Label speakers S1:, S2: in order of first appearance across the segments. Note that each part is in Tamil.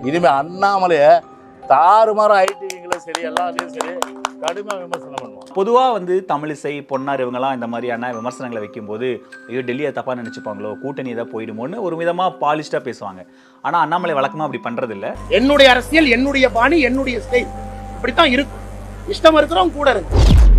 S1: இனிமே அண்ணாமலையை தாறுமாறு ஐடிங்களும் சரி எல்லாத்தையும் சரி கடுமையாக விமர்சனம் பண்ணுவோம்
S2: பொதுவாக வந்து தமிழிசை பொன்னார் இவங்கெல்லாம் இந்த மாதிரியான விமர்சனங்களை வைக்கும்போது ஐயோ டெல்லியை தப்பாக நினச்சிப்பாங்களோ கூட்டணி ஏதாவது போயிடுமோன்னு ஒரு விதமாக பாலிஷ்டாக பேசுவாங்க ஆனால் அண்ணாமலை வழக்கமாக அப்படி பண்ணுறதில்ல
S3: என்னுடைய அரசியல் என்னுடைய பாணி என்னுடைய ஸ்டைல் இப்படித்தான் இருக்கும் இஷ்டம் இருக்கிறவங்க கூட இருக்கு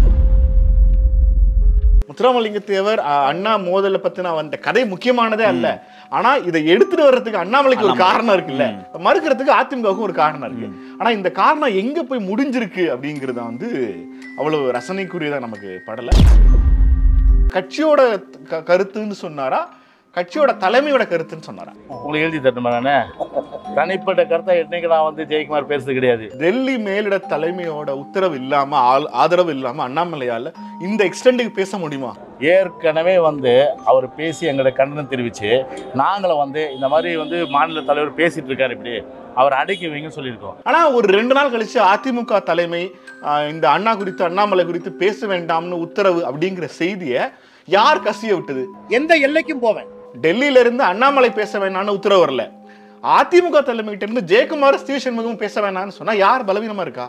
S4: முத்துராமலிங்க தேவர் அஹ், அண்ணா மோதலை பத்தின அந்த கதை முக்கியமானதே அல்ல ஆனா இதை எடுத்துட்டு வர்றதுக்கு அண்ணாமலைக்கு ஒரு
S2: அண்ணாமலை.
S4: காரணம் இருக்குல்ல மறுக்கிறதுக்கு அதிமுகவுக்கும் ஒரு காரணம் இருக்கு ஆனா இந்த காரணம் எங்க போய் முடிஞ்சிருக்கு அப்படிங்கறது வந்து அவ்வளவு ரசனைக்குரியதா நமக்கு படல கட்சியோட க- கருத்துன்னு சொன்னாரா கட்சியோட தலைமையோட கருத்துன்னு சொன்னாரா
S1: உங்களுக்கு எழுதி தரணுமா நானே தனிப்பட்ட கருத்தை என்னைக்கு நான் வந்து ஜெயக்குமார் பேசுறது கிடையாது
S4: டெல்லி மேலிட தலைமையோட உத்தரவு இல்லாம ஆள்- ஆதரவு இல்லாம அண்ணாமலையால இந்த எக்ஸ்டெண்டுக்கு பேச முடியுமா
S1: ஏற்கனவே வந்து அவர் பேசி எங்களை கண்டனம் தெரிவிச்சு நாங்களும் வந்து இந்த மாதிரி வந்து மாநில தலைவர் பேசிட்டு இருக்காரு இப்படி அவர் அடக்கி வைங்கன்னு சொல்லியிருக்கோம்
S4: ஆனா ஒரு ரெண்டு நாள் கழிச்சு அதிமுக தலைமை ஆஹ், இந்த அண்ணா குறித்து அண்ணாமலை குறித்து பேச வேண்டாம்னு உத்தரவு அப்படிங்கிற செய்தியை யார் கசிய விட்டது
S3: எந்த எல்லைக்கும் போவேன்
S4: டெல்லியில இருந்து அண்ணாமலை பேச வேணாம்னு உத்தரவு வரல அதிமுக தலைமைகிட்ட இருந்து ஜெயக்குமார் ஸ்ரீ சண்முகம் பேச வேணாம்னு சொன்னா யார் பலவீனமா இருக்கா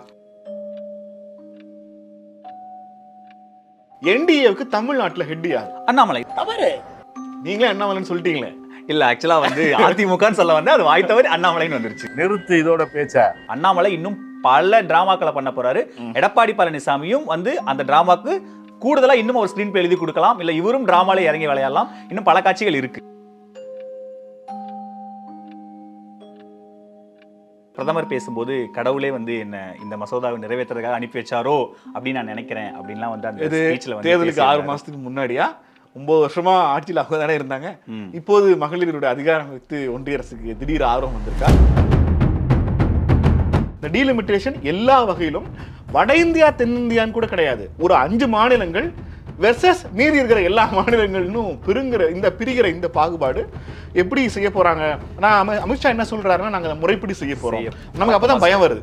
S4: என்டிஏவுக்கு தமிழ்நாட்டுல ஹெட் யார்
S2: அண்ணாமலை
S3: தவறு
S4: நீங்களே அண்ணாமலைன்னு சொல்லிட்டீங்களே
S2: இல்லை ஆக்சுவலாக வந்து அதிமுகன்னு சொல்ல வந்து அது வாய் தவறி அண்ணாமலைன்னு வந்துருச்சு
S1: நிறுத்து இதோட பேச்ச
S2: அண்ணாமலை இன்னும் பல டிராமாக்களை பண்ண போறாரு எடப்பாடி பழனிசாமியும் வந்து அந்த டிராமாக்கு கூடுதலா இன்னும் ஒரு ஸ்கிரீன் எழுதி கொடுக்கலாம் இல்ல இவரும் டிராமால இறங்கி விளையாடலாம் இன்னும் பல காட்சிகள் இருக்கு பிரதமர் பேசும்போது கடவுளே வந்து என்ன இந்த மசோதாவை நிறைவேற்றுறதுக்காக அனுப்பி வச்சாரோ அப்படின்னு நான் நினைக்கிறேன் அப்படின்லாம் வந்து அந்த
S4: இது
S2: ஸ்பீச்ல வந்து
S4: தேர்தலுக்கு ஆறு
S2: பேசியிருந்தாரு.
S4: மாசத்துக்கு முன்னாடியா ஒன்பது வருஷமா ஆட்சியில் அவங்க தானே இருந்தாங்க
S2: ம்.
S4: இப்போது மகளிருடைய அதிகாரம் வைத்து ஒன்றிய அரசுக்கு திடீர் ஆர்வம் வந்திருக்கா இந்த டீலிமிட்டேஷன் எல்லா வகையிலும் வட இந்தியா தென்னிந்தியான்னு கூட கிடையாது ஒரு அஞ்சு மாநிலங்கள் வெர்சஸ் மீறி இருக்கிற எல்லா மாநிலங்களும் பிரிங்கிற இந்த பிரிகிற இந்த பாகுபாடு எப்படி செய்ய போறாங்க நான் அமி- அமித்ஷா என்ன சொல்றாருன்னா நாங்க அதை முறைப்படி செய்ய போறோம்
S2: செய்ய-
S4: நமக்கு அப்பதான் பயம் வருது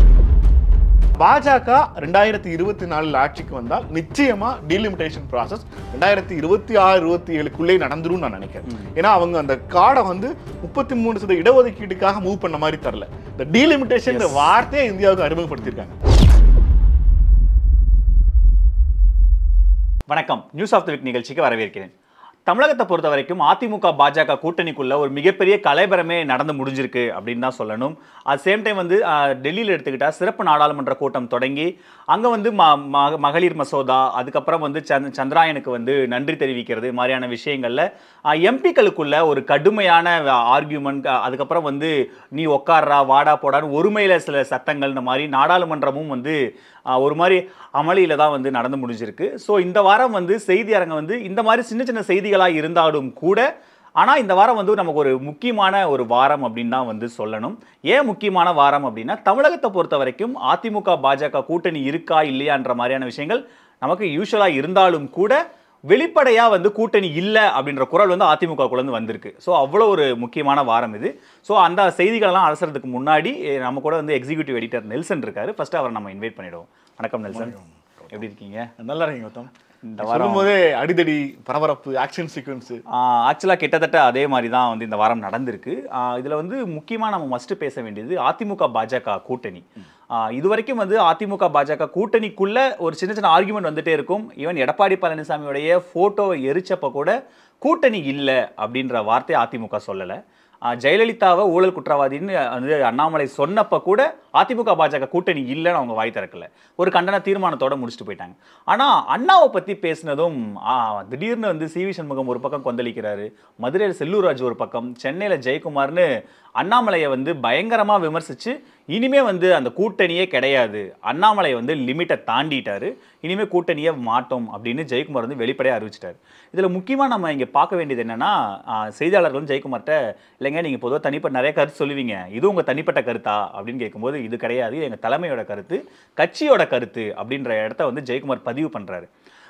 S4: பாஜக ரெண்டாயிரத்தி இருபத்தி நாலுல ஆட்சிக்கு வந்தால் நிச்சயமா டீலிமிட்டேஷன் ப்ராசஸ் ரெண்டாயிரத்தி இருபத்தி ஆறு இருபத்தி ஏழுக்குள்ளே நடந்துரும் நான் நினைக்கிறேன் ஏன்னா அவங்க அந்த காடை வந்து முப்பத்தி மூணு சதவீத இடஒதுக்கீட்டுக்காக மூவ் பண்ண மாதிரி தரல இந்த டீலிமிட்டேஷன் வார்த்தையை இந்தியாவுக்கு அறிமுகப்படுத்தியிருக்காங்க
S2: வணக்கம் நியூஸ் ஆஃப் த வீக் நிகழ்ச்சிக்கு வரவேற்கிறேன் தமிழகத்தை பொறுத்த வரைக்கும் அதிமுக பாஜக கூட்டணிக்குள்ள ஒரு மிகப்பெரிய கலைபரமே நடந்து முடிஞ்சிருக்கு அப்படின்னு தான் சொல்லணும் அட் சேம் டைம் வந்து ஆஹ், டெல்லியில் எடுத்துக்கிட்டா சிறப்பு நாடாளுமன்ற கூட்டம் தொடங்கி அங்கே வந்து ம ம- மகளிர் மசோதா அதுக்கப்புறம் வந்து சந்த் சந்திராயனுக்கு வந்து நன்றி தெரிவிக்கிறது மாதிரியான விஷயங்களில் எம்பிக்களுக்குள்ள ஒரு கடுமையான ஆர்கியூமெண்ட் அதுக்கப்புறம் வந்து நீ உக்காடுறா வாடா போடான்னு ஒருமையில் சில சட்டங்கள் இந்த மாதிரி நாடாளுமன்றமும் வந்து ஆஹ், ஒரு மாதிரி அமளியில தான் வந்து நடந்து முடிஞ்சிருக்கு ஸோ இந்த வாரம் வந்து செய்தி அரங்கம் வந்து இந்த மாதிரி சின்ன சின்ன செய்திகளாக இருந்தாலும் கூட ஆனால் இந்த வாரம் வந்து நமக்கு ஒரு முக்கியமான ஒரு வாரம் அப்படின்னு தான் வந்து சொல்லணும் ஏன் முக்கியமான வாரம் அப்படின்னா தமிழகத்தை பொறுத்த வரைக்கும் அதிமுக பாஜக கூட்டணி இருக்கா இல்லையான்ற மாதிரியான விஷயங்கள் நமக்கு யூஸ்வலாக இருந்தாலும் கூட வெளிப்படையாக வந்து கூட்டணி இல்லை அப்படின்ற குரல் வந்து அதிமுகக்குள்ளேருந்து வந்திருக்கு ஸோ அவ்வளோ ஒரு முக்கியமான வாரம் இது ஸோ அந்த செய்திகளெல்லாம் அலசுறதுக்கு முன்னாடி eh, நம்ம கூட வந்து எக்ஸிக்யூட்டிவ் எடிட்டர் நெல்சன் இருக்காரு ஃபர்ஸ்ட் அவரை நம்ம இன்வைட் பண்ணிடுவோம் வணக்கம் நெல்சன் எப்படி இருக்கீங்க
S4: நல்லா இருக்கீங்க கௌதம்
S2: இந்த
S4: சொல்லும்
S2: வாரம்
S4: போதே அடிதடி பரபரப்பு ஆக்ஷன் சீக்வன்ஸ்
S2: ஆக்சுவலாக கிட்டத்தட்ட அதே மாதிரி தான் வந்து இந்த வாரம் நடந்திருக்கு இதில் வந்து முக்கியமாக நம்ம மஸ்ட்டு பேச வேண்டியது அதிமுக பாஜக கூட்டணி ஆஹ் இது வரைக்கும் வந்து அதிமுக பாஜக கூட்டணிக்குள்ள ஒரு சின்ன சின்ன ஆர்குமெண்ட் வந்துட்டே இருக்கும் ஈவன் எடப்பாடி பழனிசாமியுடைய ஃபோட்டோவை எரிச்சப்ப கூட கூட்டணி இல்லை அப்படின்ற வார்த்தையை அதிமுக சொல்லலை ஆஹ் ஜெயலலிதாவை ஊழல் குற்றவாளின்னு வந்து அண்ணாமலை சொன்னப்ப கூட அதிமுக பாஜக கூட்டணி இல்லைன்னு அவங்க வாய் திறக்கல ஒரு கண்டன தீர்மானத்தோட முடிச்சுட்டு போயிட்டாங்க ஆனா அண்ணாவை பத்தி பேசினதும் ஆ, திடீர்னு வந்து சி வி சண்முகம் ஒரு பக்கம் கொந்தளிக்கிறாரு மதுரையில் செல்லூர் ராஜு ஒரு பக்கம் சென்னையில ஜெயக்குமார்னு அண்ணாமலையை வந்து பயங்கரமா விமர்சிச்சு இனிமே வந்து அந்த கூட்டணியே கிடையாது அண்ணாமலை வந்து லிமிட்டை தாண்டிட்டாரு இனிமே கூட்டணியே மாட்டோம் அப்படின்னு ஜெயக்குமார் வந்து வெளிப்படையாக அறிவிச்சிட்டாரு இதுல முக்கியமா நம்ம இங்க பார்க்க வேண்டியது என்னன்னா ஆ, செய்தியாளர்களும் ஜெயக்குமார்ட்ட இல்லைங்க நீங்க பொதுவாக தனிப்பட்ட நிறைய கருத்து சொல்லுவீங்க இது உங்க தனிப்பட்ட கருத்தா அப்படின்னு கேட்கும்போது இது கிடையாது எங்க தலைமையோட கருத்து கட்சியோட கருத்து அப்படின்ற இடத்த வந்து ஜெயக்குமார் பதிவு பண்றாரு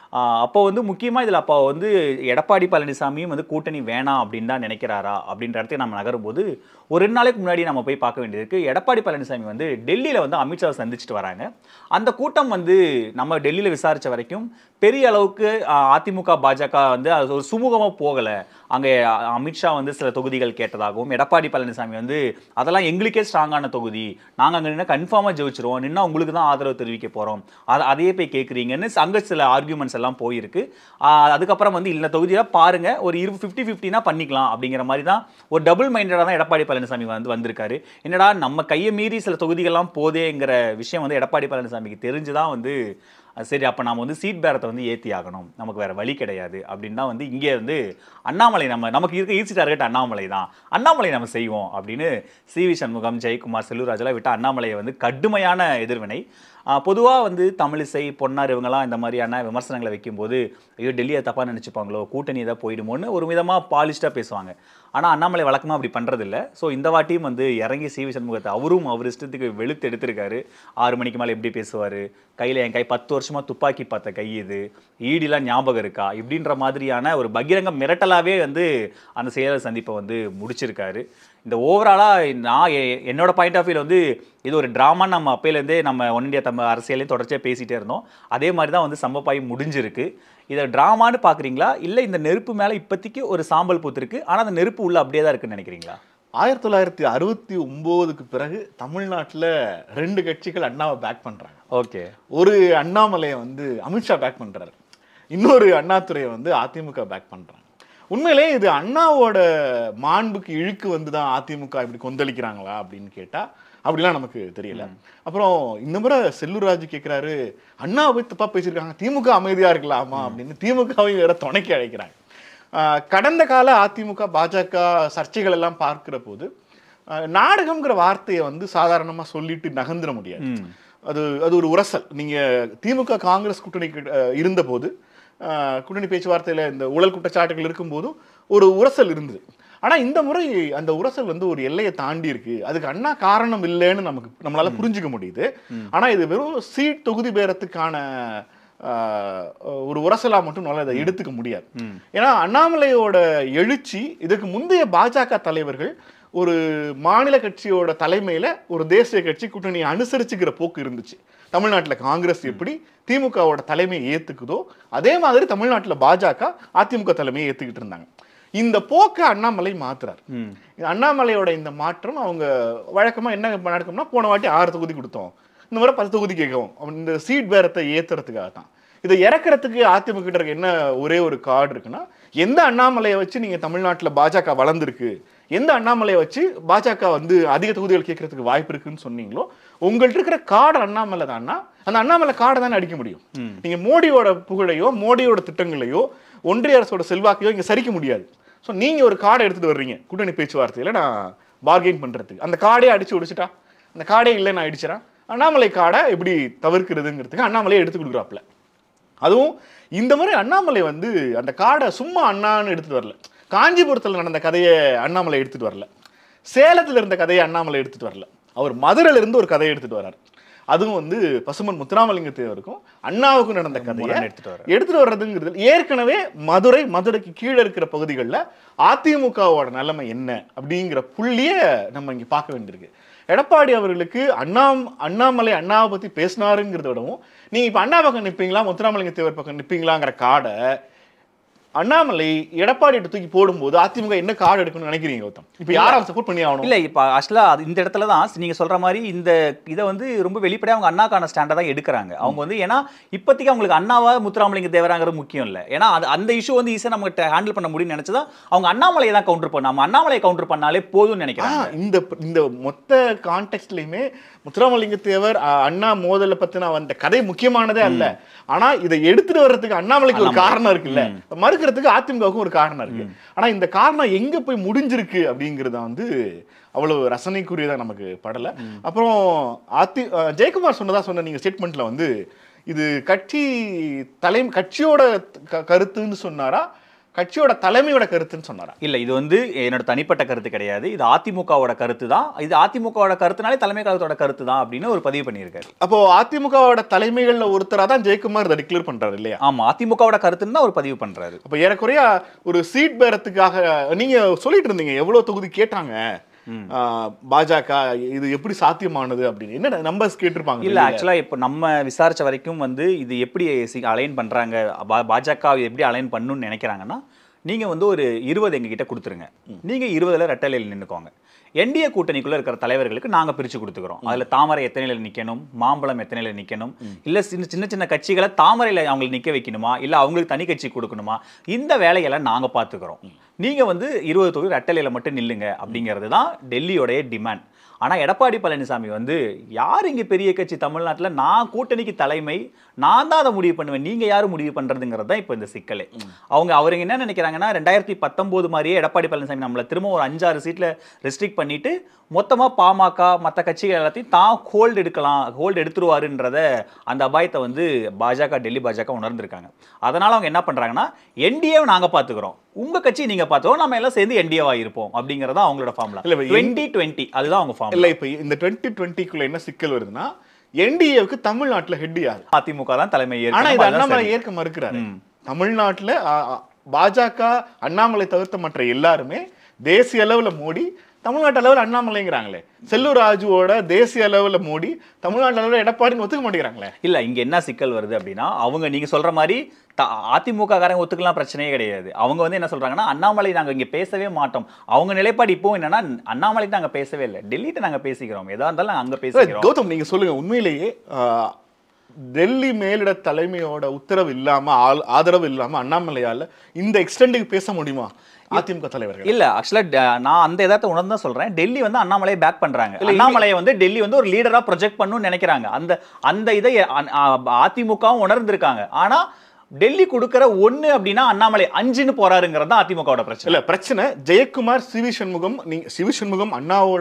S2: ஆஹ் அப்போ வந்து முக்கியமாக இதில் அப்போ வந்து எடப்பாடி பழனிசாமியும் வந்து கூட்டணி வேணாம் அப்படின்னு தான் நினைக்கிறாரா அப்படின்ற இடத்துக்கு நம்ம நகரும்போது ஒரு ரெண்டு நாளைக்கு முன்னாடி நம்ம போய் பார்க்க வேண்டியது இருக்கு எடப்பாடி பழனிசாமி வந்து டெல்லியில் வந்து அமித்ஷாவை சந்திச்சுட்டு வராங்க அந்த கூட்டம் வந்து நம்ம டெல்லியில் விசாரிச்ச வரைக்கும் பெரிய அளவுக்கு ஆஹ் அதிமுக பாஜக வந்து அது ஒரு சுமூகமாக போகலை அங்கே அமித்ஷா வந்து சில தொகுதிகள் கேட்டதாகவும் எடப்பாடி பழனிசாமி வந்து அதெல்லாம் எங்களுக்கே ஸ்ட்ராங்கான தொகுதி நாங்கள் அங்கே நின்று கன்ஃபார்மாக ஜெயிச்சிருவோம் நின்னா உங்களுக்கு தான் ஆதரவு தெரிவிக்க போகிறோம் அதை அதையே போய் கேட்குறீங்கன்னு அங்கே சில ஆர்கியூமெண்ட்ஸ் எல்லாம் போயிருக்கு ஆஹ் அதுக்கப்புறம் வந்து இந்த தொகுதியில் பாருங்க ஒரு இரு ஃபிஃப்டி ஃபிஃப்டினா பண்ணிக்கலாம் அப்படிங்கிற மாதிரி தான் ஒரு டபுள் மைண்டடாக தான் எடப்பாடி பழனிசாமி வந்து வந்திருக்காரு என்னடா நம்ம கையை மீறி சில தொகுதிகள்லாம் போதேங்கிற விஷயம் வந்து எடப்பாடி பழனிசாமிக்கு தெரிஞ்சு தான் வந்து அஹ் சரி அப்போ நாம வந்து சீட் பேரத்தை வந்து ஏற்றி ஆகணும் நமக்கு வேற வழி கிடையாது அப்படின்னு தான் வந்து இங்கே வந்து அண்ணாமலை நம்ம நமக்கு இருக்க ஈஸி டார்கெட் அண்ணாமலை தான் அண்ணாமலை நம்ம செய்வோம் அப்படின்னு சி வி சண்முகம் ஜெயக்குமார் செல்லூராஜெல்லாம் விட்டு அண்ணாமலையை வந்து கடுமையான எதிர்வினை பொதுவாக வந்து தமிழிசை பொன்னார் இவங்கெல்லாம் இந்த மாதிரியான விமர்சனங்களை வைக்கும்போது ஐயோ டெல்லியை தப்பாக நினச்சிப்பாங்களோ கூட்டணி ஏதாவது போயிடுமோன்னு ஒரு விதமாக பாலிஷ்டாக பேசுவாங்க ஆனால் அண்ணாமலை வழக்கமாக அப்படி பண்ணுறதில்ல ஸோ இந்த வாட்டியும் வந்து இறங்கி சி வி சண்முகத்தை அவரும் அவர் இஷ்டத்துக்கு வெளுத்து எடுத்திருக்காரு ஆறு மணிக்கு மேலே எப்படி பேசுவார் கையில் என் கை பத்து வருஷமாக துப்பாக்கி பார்த்த கை இது ஈடிலாம் ஞாபகம் இருக்கா இப்படின்ற மாதிரியான ஒரு பகிரங்க மிரட்டலாகவே வந்து அந்த செயலர் சந்திப்பை வந்து முடிச்சிருக்காரு இந்த ஓவராலாக நான் எ- என்னோட பாயிண்ட் ஆஃப் வியூவில் வந்து இது ஒரு ட்ராமான்னு நம்ம அப்பையிலேருந்தே நம்ம ஒன் இந்தியா தமிழ் அரசியலையும் தொடர்ச்சியாக பேசிகிட்டே இருந்தோம் அதே மாதிரி தான் வந்து சம்பப்பாய் முடிஞ்சிருக்கு இதை ட்ராமான்னு பார்க்குறீங்களா இல்லை இந்த நெருப்பு மேலே இப்போதைக்கு ஒரு சாம்பல் பூத்திருக்கு ஆனால் அந்த நெருப்பு உள்ள அப்படியே தான் இருக்குன்னு நினைக்கிறீங்களா
S4: ஆயிரத்தி தொள்ளாயிரத்தி அறுபத்தி ஒம்போதுக்கு பிறகு தமிழ்நாட்டில் ரெண்டு கட்சிகள் அண்ணாவை பேக் பண்றாங்க
S2: ஓகே
S4: ஒரு அண்ணாமலையை வந்து அமித்ஷா பேக் பண்றாரு இன்னொரு அண்ணாதுரையை வந்து அதிமுக பேக் பண்றாங்க உண்மையிலே இது அண்ணாவோட மாண்புக்கு இழுக்கு வந்து தான் அதிமுக இப்படி கொந்தளிக்கிறாங்களா அப்படின்னு கேட்டா அப்படிலாம் நமக்கு தெரியல அப்புறம் இந்த முறை செல்லூர்ராஜ் கேட்குறாரு அண்ணா போய் தப்பா பேசியிருக்காங்க திமுக அமைதியா இருக்கலாமா அப்படின்னு திமுகவையும் வேற துணைக்கு அழைக்கிறாங்க ஆஹ் கடந்த கால அதிமுக பாஜக சர்ச்சைகள் எல்லாம் பார்க்கிற போது ஆஹ் நாடகம்ங்கிற வார்த்தையை வந்து சாதாரணமா சொல்லிட்டு நகர்ந்துட முடியாது அது அது ஒரு உரசல் நீங்க திமுக காங்கிரஸ் கூட்டணி இருந்த போது கூட்டணி பேச்சுவார்த்தையில இந்த ஊழல் குற்றச்சாட்டுகள் இருக்கும்போதும் ஒரு உரசல் இருந்தது ஆனா இந்த முறை அந்த உரசல் வந்து ஒரு எல்லையை தாண்டி இருக்கு அதுக்கு அண்ணா காரணம் இல்லைன்னு நமக்கு நம்மளால புரிஞ்சுக்க முடியுது ஆனா இது வெறும் சீட் தொகுதி பேரத்துக்கான ஆஹ், ஒரு உரசலா மட்டும் நம்மளால இதை எடுத்துக்க முடியாது ஏன்னா அண்ணாமலையோட எழுச்சி இதுக்கு முந்தைய பாஜக தலைவர்கள் ஒரு மாநில கட்சியோட தலைமையில ஒரு தேசிய கட்சி கூட்டணியை அனுசரிச்சுக்கிற போக்கு இருந்துச்சு தமிழ்நாட்டுல காங்கிரஸ் எப்படி திமுகவோட தலைமையை ஏத்துக்குதோ அதே மாதிரி தமிழ்நாட்டுல பாஜக அதிமுக தலைமையை ஏத்துக்கிட்டு இருந்தாங்க இந்த போக்கை அண்ணாமலை மாத்துறாரு இந்த அண்ணாமலையோட இந்த மாற்றம் அவங்க வழக்கமா என்ன நடக்கும்னா போன வாட்டி ஆறு தொகுதி கொடுத்தோம் இந்த முறை பத்து தொகுதி கேட்கவும் அவன் இந்த சீட் பேரத்தை ஏத்துறதுக்காக தான் இதை இறக்குறதுக்கு அதிமுக கிட்ட இருக்க என்ன ஒரே ஒரு கார்டு இருக்குன்னா எந்த அண்ணாமலையை வச்சு நீங்க தமிழ்நாட்டுல பாஜக வளர்ந்துருக்கு எந்த அண்ணாமலையை வச்சு பாஜக வந்து அதிக தொகுதிகள் கேட்கறதுக்கு வாய்ப்பு இருக்குன்னு சொன்னீங்களோ உங்கள்ட்ட இருக்கிற கார்டு அண்ணாமலை தான்னா அந்த அண்ணாமலை கார்டை தானே அடிக்க முடியும் நீங்க மோடியோட புகழையோ மோடியோட திட்டங்களையோ ஒன்றிய அரசோட செல்வாக்கையோ இங்க சரிக்க முடியாது ஸோ நீங்க ஒரு கார்டை எடுத்துட்டு வர்றீங்க கூட்டணி பேச்சுவார்த்தையில நான் பார்கெயின் பண்றதுக்கு அந்த கார்டே அடிச்சு ஒடிச்சிட்டா அந்த கார்டே இல்லை நான் அடிச்சிடறேன் அண்ணாமலை கார்டை எப்படி தவிர்க்கிறதுங்கிறதுக்கு அண்ணாமலையை எடுத்து கொடுக்குறாப்புல அதுவும் இந்த மாதிரி அண்ணாமலை வந்து அந்த கார்டை சும்மா அண்ணான்னு எடுத்துட்டு வரல காஞ்சிபுரத்தில் நடந்த கதையை அண்ணாமலை எடுத்துட்டு வரல சேலத்தில் இருந்த கதையை அண்ணாமலை எடுத்துட்டு வரல அவர் மதுரையில இருந்து ஒரு கதையை எடுத்துட்டு வரார் அதுவும் வந்து பசுமன் முத்துராமலிங்க தேவருக்கும் அண்ணாவுக்கும் நடந்த கதையை
S2: முரண் எடுத்துட்டு வர்றாரு.
S4: எடுத்துட்டு வர்றதுங்கிறது ஏற்கனவே மதுரை மதுரைக்கு கீழே இருக்கிற பகுதிகளில் அதிமுகவோட நிலைமை என்ன அப்படிங்கிற புள்ளிய நம்ம இங்க பார்க்க வேண்டியிருக்கு எடப்பாடி அவர்களுக்கு அண்ணா அண்ணாமலை அண்ணாவை பத்தி பேசினாருங்கிறத விடவும் நீங்க இப்ப அண்ணா பக்கம் நிப்பீங்களா முத்துராமலிங்க தேவர் பக்கம் நிப்பீங்களாங்கிற கார்டை அண்ணாமலை எடப்பாடி தூக்கி போடும்போது அதிமுக என்ன கார்டு எடுக்கணும்னு நினைக்கிறீங்க கௌதம் இப்ப யாரை சப்போர்ட் பண்ணி ஆகணும்
S2: இல்ல இப்ப ஆக்சுவலா அது இந்த இடத்துல தான் நீங்க சொல்ற மாதிரி இந்த இதை வந்து ரொம்ப வெளிப்படையா அவங்க அண்ணாக்கான ஸ்டாண்டை தான் எடுக்கிறாங்க அவங்க வந்து ஏன்னா இப்போதைக்கு அவங்களுக்கு அண்ணாவா முத்துராமலிங்க தேவராங்கிறது முக்கியம் இல்ல ஏன்னா அது அந்த இஷ்யூ வந்து ஈஸியா நம்ம ஹேண்டில் பண்ண முடியும்னு நினைச்சதா அவங்க அண்ணாமலையை தான் கவுண்டர் பண்ண நம்ம அண்ணாமலையை கவுண்டர் பண்ணாலே போதும்னு நினைக்கிறாங்க
S4: ஆ, இந்த இந்த மொத்த கான்டெக்ட்லயுமே முத்துராமலிங்க தேவர் அ, அண்ணா மோதலை பத்தின அந்த கதை முக்கியமானதே அல்ல ஆனா இதை எடுத்துட்டு வர்றதுக்கு அண்ணாமலைக்கு ஒரு காரணம் இருக்குல்ல மறுக்கிறதுக்கு அதிமுகவுக்கும் ஒரு காரணம் இருக்கு ஆனா இந்த காரணம் எங்க போய் முடிஞ்சிருக்கு அப்படிங்கறத வந்து அவ்வளவு ரசனைக்குரியதா நமக்கு படல அப்புறம் அதி அ, ஜெயக்குமார் சொன்னதா சொன்ன நீங்க ஸ்டேட்மெண்ட்ல வந்து இது கட்சி தலை கட்சியோட க- கருத்துன்னு சொன்னாரா கட்சியோட தலைமையோட கருத்துன்னு சொன்னாரா
S2: இல்ல இது வந்து என்னோட தனிப்பட்ட கருத்து கிடையாது இது அதிமுகவோட கருத்து தான் இது அதிமுகவோட கருத்துனாலே தலைமை கழகத்தோட கருத்து தான் அப்படின்னு ஒரு பதிவு பண்ணியிருக்காரு
S4: அப்போ அதிமுகவோட தலைமைகள்ல ஒருத்தரா தான் ஜெயக்குமார் இதை டிக்ளேர் பண்றாரு இல்லையா
S2: ஆமா அதிமுகவோட கருத்துன்னு தான் ஒரு பதிவு பண்றாரு
S4: அப்ப ஏறக்குறைய ஒரு சீட் பேரத்துக்காக நீங்க சொல்லிட்டு இருந்தீங்க எவ்வளவு தொகுதி கேட்டாங்க ஆ, பாஜக இது எப்படி சாத்தியமானது அப்படின்னு என்ன நம்பர்ஸ் கேட்டிருப்பாங்க
S2: இல்ல ஆக்சுவலா இப்போ நம்ம விசாரிச்ச வரைக்கும் வந்து இது எப்படி அலைன் பண்றாங்க பா- பாஜக எப்படி அலைன் பண்ணணும்னு நினைக்கிறாங்கன்னா நீங்க வந்து ஒரு இருபது எங்ககிட்ட கொடுத்துருங்க நீங்க இருபதுல ரெட்டலையில் நின்னுக்கோங்க என்டிஏ கூட்டணிக்குள்ள இருக்கிற தலைவர்களுக்கு நாங்க பிரிச்சு கொடுத்துக்கிறோம் அதுல தாமரை எத்தனையில நிக்கணும் மாம்பழம் எத்தனையில நிக்கணும் இல்ல சின்ன சின்ன சின்ன கட்சிகளை தாமரையில அவங்களுக்கு நிக்க வைக்கணுமா இல்ல அவங்களுக்கு தனி கட்சி கொடுக்கணுமா இந்த வேலைகளை நாங்க பாத்துக்கிறோம் நீங்க வந்து இருபது தொகுதி ரெட்டலையில மட்டும் நில்லுங்க அப்படிங்கிறது தான் டெல்லியோடைய டிமாண்ட் ஆனா எடப்பாடி பழனிசாமி வந்து யார் இங்க பெரிய கட்சி தமிழ்நாட்டுல நான் கூட்டணிக்கு தலைமை நான் தான் அதை முடிவு பண்ணுவேன் நீங்க யாரும் முடிவு பண்றதுங்கிறது தான் இப்போ இந்த சிக்கலே அவங்க அவருங்க என்ன நினைக்கிறாங்கன்னா ரெண்டாயிரத்தி பத்தொன்பது மாதிரியே எடப்பாடி பழனிசாமி நம்மள திரும்ப ஒரு அஞ்சாறு சீட்ல ரெஸ்ட்ரிக்ட் பண்ணிட்டு மொத்தமா பாமக மற்ற கட்சிகள் எல்லாத்தையும் தான் ஹோல்டு எடுக்கலாம் ஹோல்டு எடுத்துருவாருன்றத அந்த அபாயத்தை வந்து பாஜக டெல்லி பாஜக உணர்ந்திருக்காங்க அதனால அவங்க என்ன பண்றாங்கன்னா என்டிஏ நாங்க பாத்துக்கிறோம் உங்க கட்சி நீங்க பாத்துக்கோ நம்ம எல்லாம் சேர்ந்து என்டிஏவா இருப்போம் அப்படிங்கறதா அவங்களோட ஃபார்முலா
S4: இல்ல, இப்ப
S2: டுவெண்ட்டி டுவெண்ட்டி அதுதான் அவங்க ஃபார்முலா
S4: இல்ல இப்ப இந்த டுவெண்ட்டி டுவெண்ட்டிக்குள்ள என்ன சிக்கல் வருதுன்னா என்டிஏவுக்கு தமிழ்நாட்டுல ஹெட் யாரு
S2: அதிமுக தான் தலைமை ஏற்கணும்.
S4: ஆனா இது
S2: அதுதான்
S4: அண்ணாமலை
S2: சரி.
S4: ஏற்க மறுக்கிறாரு தமிழ்நாட்டுல ஆ, ஆ, பாஜக அண்ணாமலை தவிர்த்த மற்ற எல்லாருமே தேசிய அளவுல மோடி தமிழ்நாட்டு அளவுல அண்ணாமலைங்கிறாங்களே செல்லூர் ராஜுவோட தேசிய அளவுல மோடி தமிழ்நாட்டு அளவுல எடப்பாடின்னு ஒத்துக்க மாட்டேங்கிறாங்களே
S2: இல்ல இங்க என்ன சிக்கல் வருது அப்படின்னா அவங்க நீங்க சொல்ற மாதிரி த- அதிமுக காரங்க ஒத்துக்கலாம் பிரச்சனையே கிடையாது அவங்க வந்து என்ன சொல்றாங்கன்னா அண்ணாமலை நாங்க இங்க பேசவே மாட்டோம் அவங்க நிலைப்பாடு இப்போ என்னன்னா அண்ணாமலை நாங்க பேசவே இல்லை டெல்லிட்ட நாங்க பேசிக்கிறோம் எதா இருந்தாலும் நாங்க அங்க பேசிக்கிறோம்
S4: கௌதம் நீங்க சொல்லுங்க உண்மையிலேயே ஆ, டெல்லி மேலிட தலைமையோட உத்தரவு இல்லாம ஆள்- ஆதரவு இல்லாம அண்ணாமலையால இந்த எக்ஸ்டெண்டுக்கு பேச முடியுமா அதிமுக தலைவர்கள்
S2: இல்ல ஆக்சுவலா நான் அந்த எதார்த்த உணர்ந்து தான் சொல்றேன் டெல்லி வந்து அண்ணாமலையை பேக் பண்றாங்க அண்ணாமலையை வந்து டெல்லி வந்து ஒரு லீடரா ப்ரொஜெக்ட் பண்ணணும்னு நினைக்கிறாங்க அந்த அந்த இதை அ- அ- அதிமுகவும் உணர்ந்திருக்காங்க ஆனா டெல்லி கொடுக்கிற ஒண்ணு அப்படின்னா அண்ணாமலை அஞ்சுன்னு போறாருங்கிறது தான் அதிமுகவோட பிரச்சனை
S4: இல்ல பிரச்சனை ஜெயக்குமார் சிவி சண்முகம் நீங்க சிவி சண்முகம் அண்ணாவோட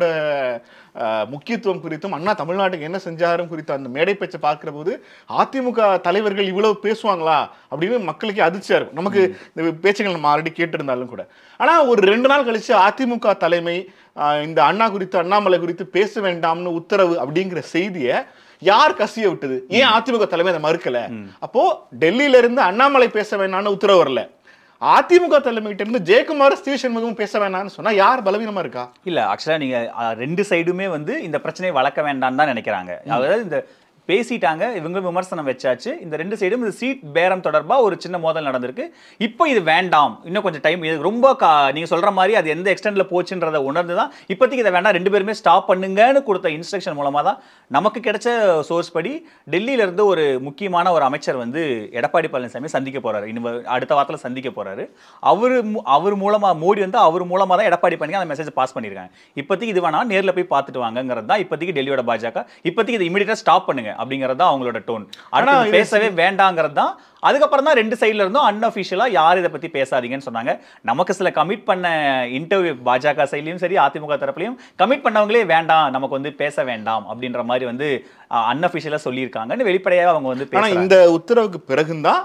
S4: அஹ், முக்கியத்துவம் குறித்தும் அண்ணா தமிழ்நாட்டுக்கு என்ன செஞ்சாரும் குறித்த அந்த மேடை பேச்சை பார்க்கிற போது அதிமுக தலைவர்கள் இவ்வளவு பேசுவாங்களா அப்படின்னு மக்களுக்கே அதிர்ச்சியா இருக்கும் நமக்கு இந்த பேச்சுகள் நம்ம ஆல்ரெடி கேட்டிருந்தாலும் கூட ஆனா ஒரு ரெண்டு நாள் கழிச்சு அதிமுக தலைமை அஹ், இந்த அண்ணா குறித்து அண்ணாமலை குறித்து பேச வேண்டாம்னு உத்தரவு அப்படிங்கிற செய்தியை யார் கசிய விட்டது ஏன் அதிமுக தலைமை அதை மறுக்கல அப்போ டெல்லியில இருந்து அண்ணாமலை பேச வேண்டாம்னு உத்தரவு வரல அதிமுக தலைமைகிட்ட இருந்து ஜெயக்குமார் ஸ்ரீ சண்முகம் பேச வேணாம்னு சொன்னா யார் பலவீனமா இருக்கா
S2: இல்ல ஆக்சுவலா நீங்க அஹ், ரெண்டு சைடுமே வந்து இந்த பிரச்சனையை வளர்க்க வேண்டாம்னு தான் நினைக்கிறாங்க அதாவது இந்த பேசிட்டாங்க இவங்க விமர்சனம் வச்சாச்சு இந்த ரெண்டு சைடும் இந்த சீட் பேரம் தொடர்பா ஒரு சின்ன மோதல் நடந்திருக்கு இப்போ இது வேண்டாம் இன்னும் கொஞ்சம் டைம் இது ரொம்ப கா- நீங்க சொல்ற மாதிரி அது எந்த எக்ஸ்டென்ட்ல போச்சுன்றதை உணர்ந்து தான் இப்போதைக்கு இதை வேண்டாம் ரெண்டு பேருமே ஸ்டாப் பண்ணுங்கன்னு கொடுத்த இன்ஸ்ட்ரக்ஷன் மூலமா தான் நமக்கு கிடைச்ச சோர்ஸ் படி டெல்லியில இருந்து ஒரு முக்கியமான ஒரு அமைச்சர் வந்து எடப்பாடி பழனிசாமி சந்திக்க போறாரு இன்னும் அடுத்த வாரத்துல சந்திக்க போறாரு அவரு மூ- அவர் மூலமா மோடி வந்து அவர் மூலமா தான் எடப்பாடி பண்ணி அந்த மெசேஜ் பாஸ் பண்ணிருக்காங்க இப்போதைக்கு இது வேணா நேர்ல போய் பார்த்துட்டு வாங்கங்கிறது தான் இப்போதைக்கு டெல்லியோட பாஜக இப்போதைக்கு இதை இமீடியட்டா ஸ்டாப் பண்ணுங்க அப்படிங்கிறது தான் அவங்களோட டோன் ஆனா
S4: இது-
S2: பேசவே வேண்டாங்கிறது தான் அதுக்கப்புறம் தான் ரெண்டு சைடுல இருந்தும் அன்அஃபிஷியலா யார் இதை பத்தி பேசாதீங்கன்னு சொன்னாங்க நமக்கு சில கமிட் பண்ண இன்டர்வியூ பாஜக சைட்லயும் சரி அதிமுக தரப்புலையும் கமிட் பண்ணவங்களே வேண்டாம் நமக்கு வந்து பேச வேண்டாம் அப்படின்ற மாதிரி வந்து அன்அஃபிஷியலா சொல்லியிருக்காங்கன்னு வெளிப்படையாக அவங்க வந்து
S4: ஆனா
S2: பேசுறாங்க
S4: இந்த உத்தரவுக்கு பிறகுதான்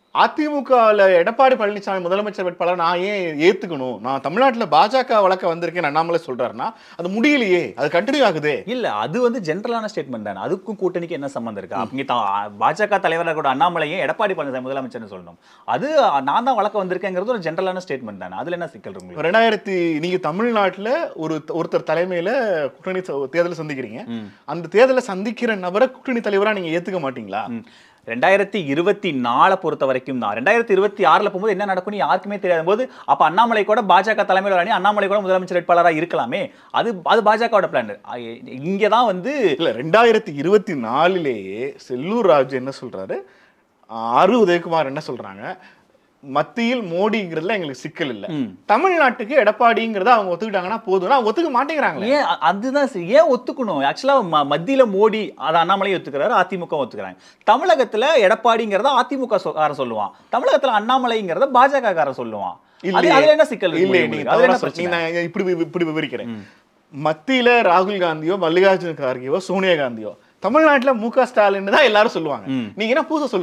S4: அதிமுகல எடப்பாடி பழனிசாமி முதலமைச்சர் வேட்பாளர் நான் ஏன் ஏத்துக்கணும் நான் தமிழ்நாட்டுல பாஜக வழக்க வந்திருக்கேன் அண்ணாமலை சொல்றாருன்னா அது முடியலையே அது கண்டினியூ ஆகுதே
S2: இல்ல அது வந்து ஜென்ரலான ஸ்டேட்மெண்ட் தானே அதுக்கும் கூட்டணிக்கு என்ன சம்மந்தம் இருக்கு அவங்க தா- பாஜக தலைவராக கூட அண்ணாமலையும் எடப்பாடி பழனிசாமி முதலமைச்சர்னு சொல்லணும் அது நான் தான் வழக்க வந்திருக்கேங்கிறது ஒரு ஜென்ரலான ஸ்டேட்மெண்ட் தானே அதுல என்ன சிக்கல் இருக்கு உங்களுக்கு?
S4: ரெண்டாயிரத்தி நீங்க தமிழ்நாட்டுல ஒரு ஒருத்தர் தலைமையில கூட்டணி ச- தேர்தலை சந்திக்கிறீங்க அந்த தேர்தலை சந்திக்கிற நபரை கூட்டணி தலைவரா நீங்க ஏத்துக்க மாட்டீங்களா
S2: ம். ரெண்டாயிரத்தி இருபத்தி நாலை பொறுத்த வரைக்கும் தான் ரெண்டாயிரத்தி இருபத்தி ஆறுல போகும்போது என்ன நடக்கும்னு யாருக்குமே தெரியாத போது அப்ப அண்ணாமலை கூட பாஜக தலைமையில் அணி அண்ணாமலை கூட முதலமைச்சர் வேட்பாளராக இருக்கலாமே அது அது பாஜகவோட பிளான் இங்க தான் வந்து
S4: இல்ல ரெண்டாயிரத்தி இருபத்தி நாலுலேயே செல்லூர் ராஜு என்ன சொல்றாரு ஆறு உதயகுமார் என்ன சொல்றாங்க மத்தியில் மோடிங்கிறதுல எங்களுக்கு சிக்கல் இல்ல
S2: ம்.
S4: தமிழ்நாட்டுக்கு எடப்பாடிங்கிறத அவங்க ஒத்துக்கிட்டாங்கன்னா போதும் நான் ஒத்துக்க மாட்டேங்கிறாங்களே
S2: ஏன் அ- அதுதான் சரி. ஏன் ஒத்துக்கணும் ஆக்சுவலா ம- மத்தியில மோடி அதை அண்ணாமலை ஒத்துக்கிறாரு அதிமுக ஒத்துக்கிறாங்க தமிழகத்துல எடப்பாடிங்கிறத அதிமுக சொ- காரன் சொல்லுவான் தமிழகத்துல அண்ணாமலைங்கிறத பாஜக காரன் சொல்லுவான் அது-
S4: இல்லையே.
S2: அதுல என்ன சிக்கல் இருக்கு
S4: இல்லையே,
S2: உங்களுக்கு?
S4: நீங்க
S2: அதுல என்ன
S4: தவறா
S2: பிரச்சனை?
S4: சொன்னீங்க. நான் இப்படி வி- இப்படி விவரிக்கிறேன் மத்தியில ராகுல் காந்தியோ மல்லிகார்ஜுன கார்கேவோ சோனியா காந்தியோ தமிழ்நாட்டுல மு க ஸ்டாலின் தான் எல்லாரும் சொல்லுவாங்க நீங்க என்ன பூச சொல்றீங்க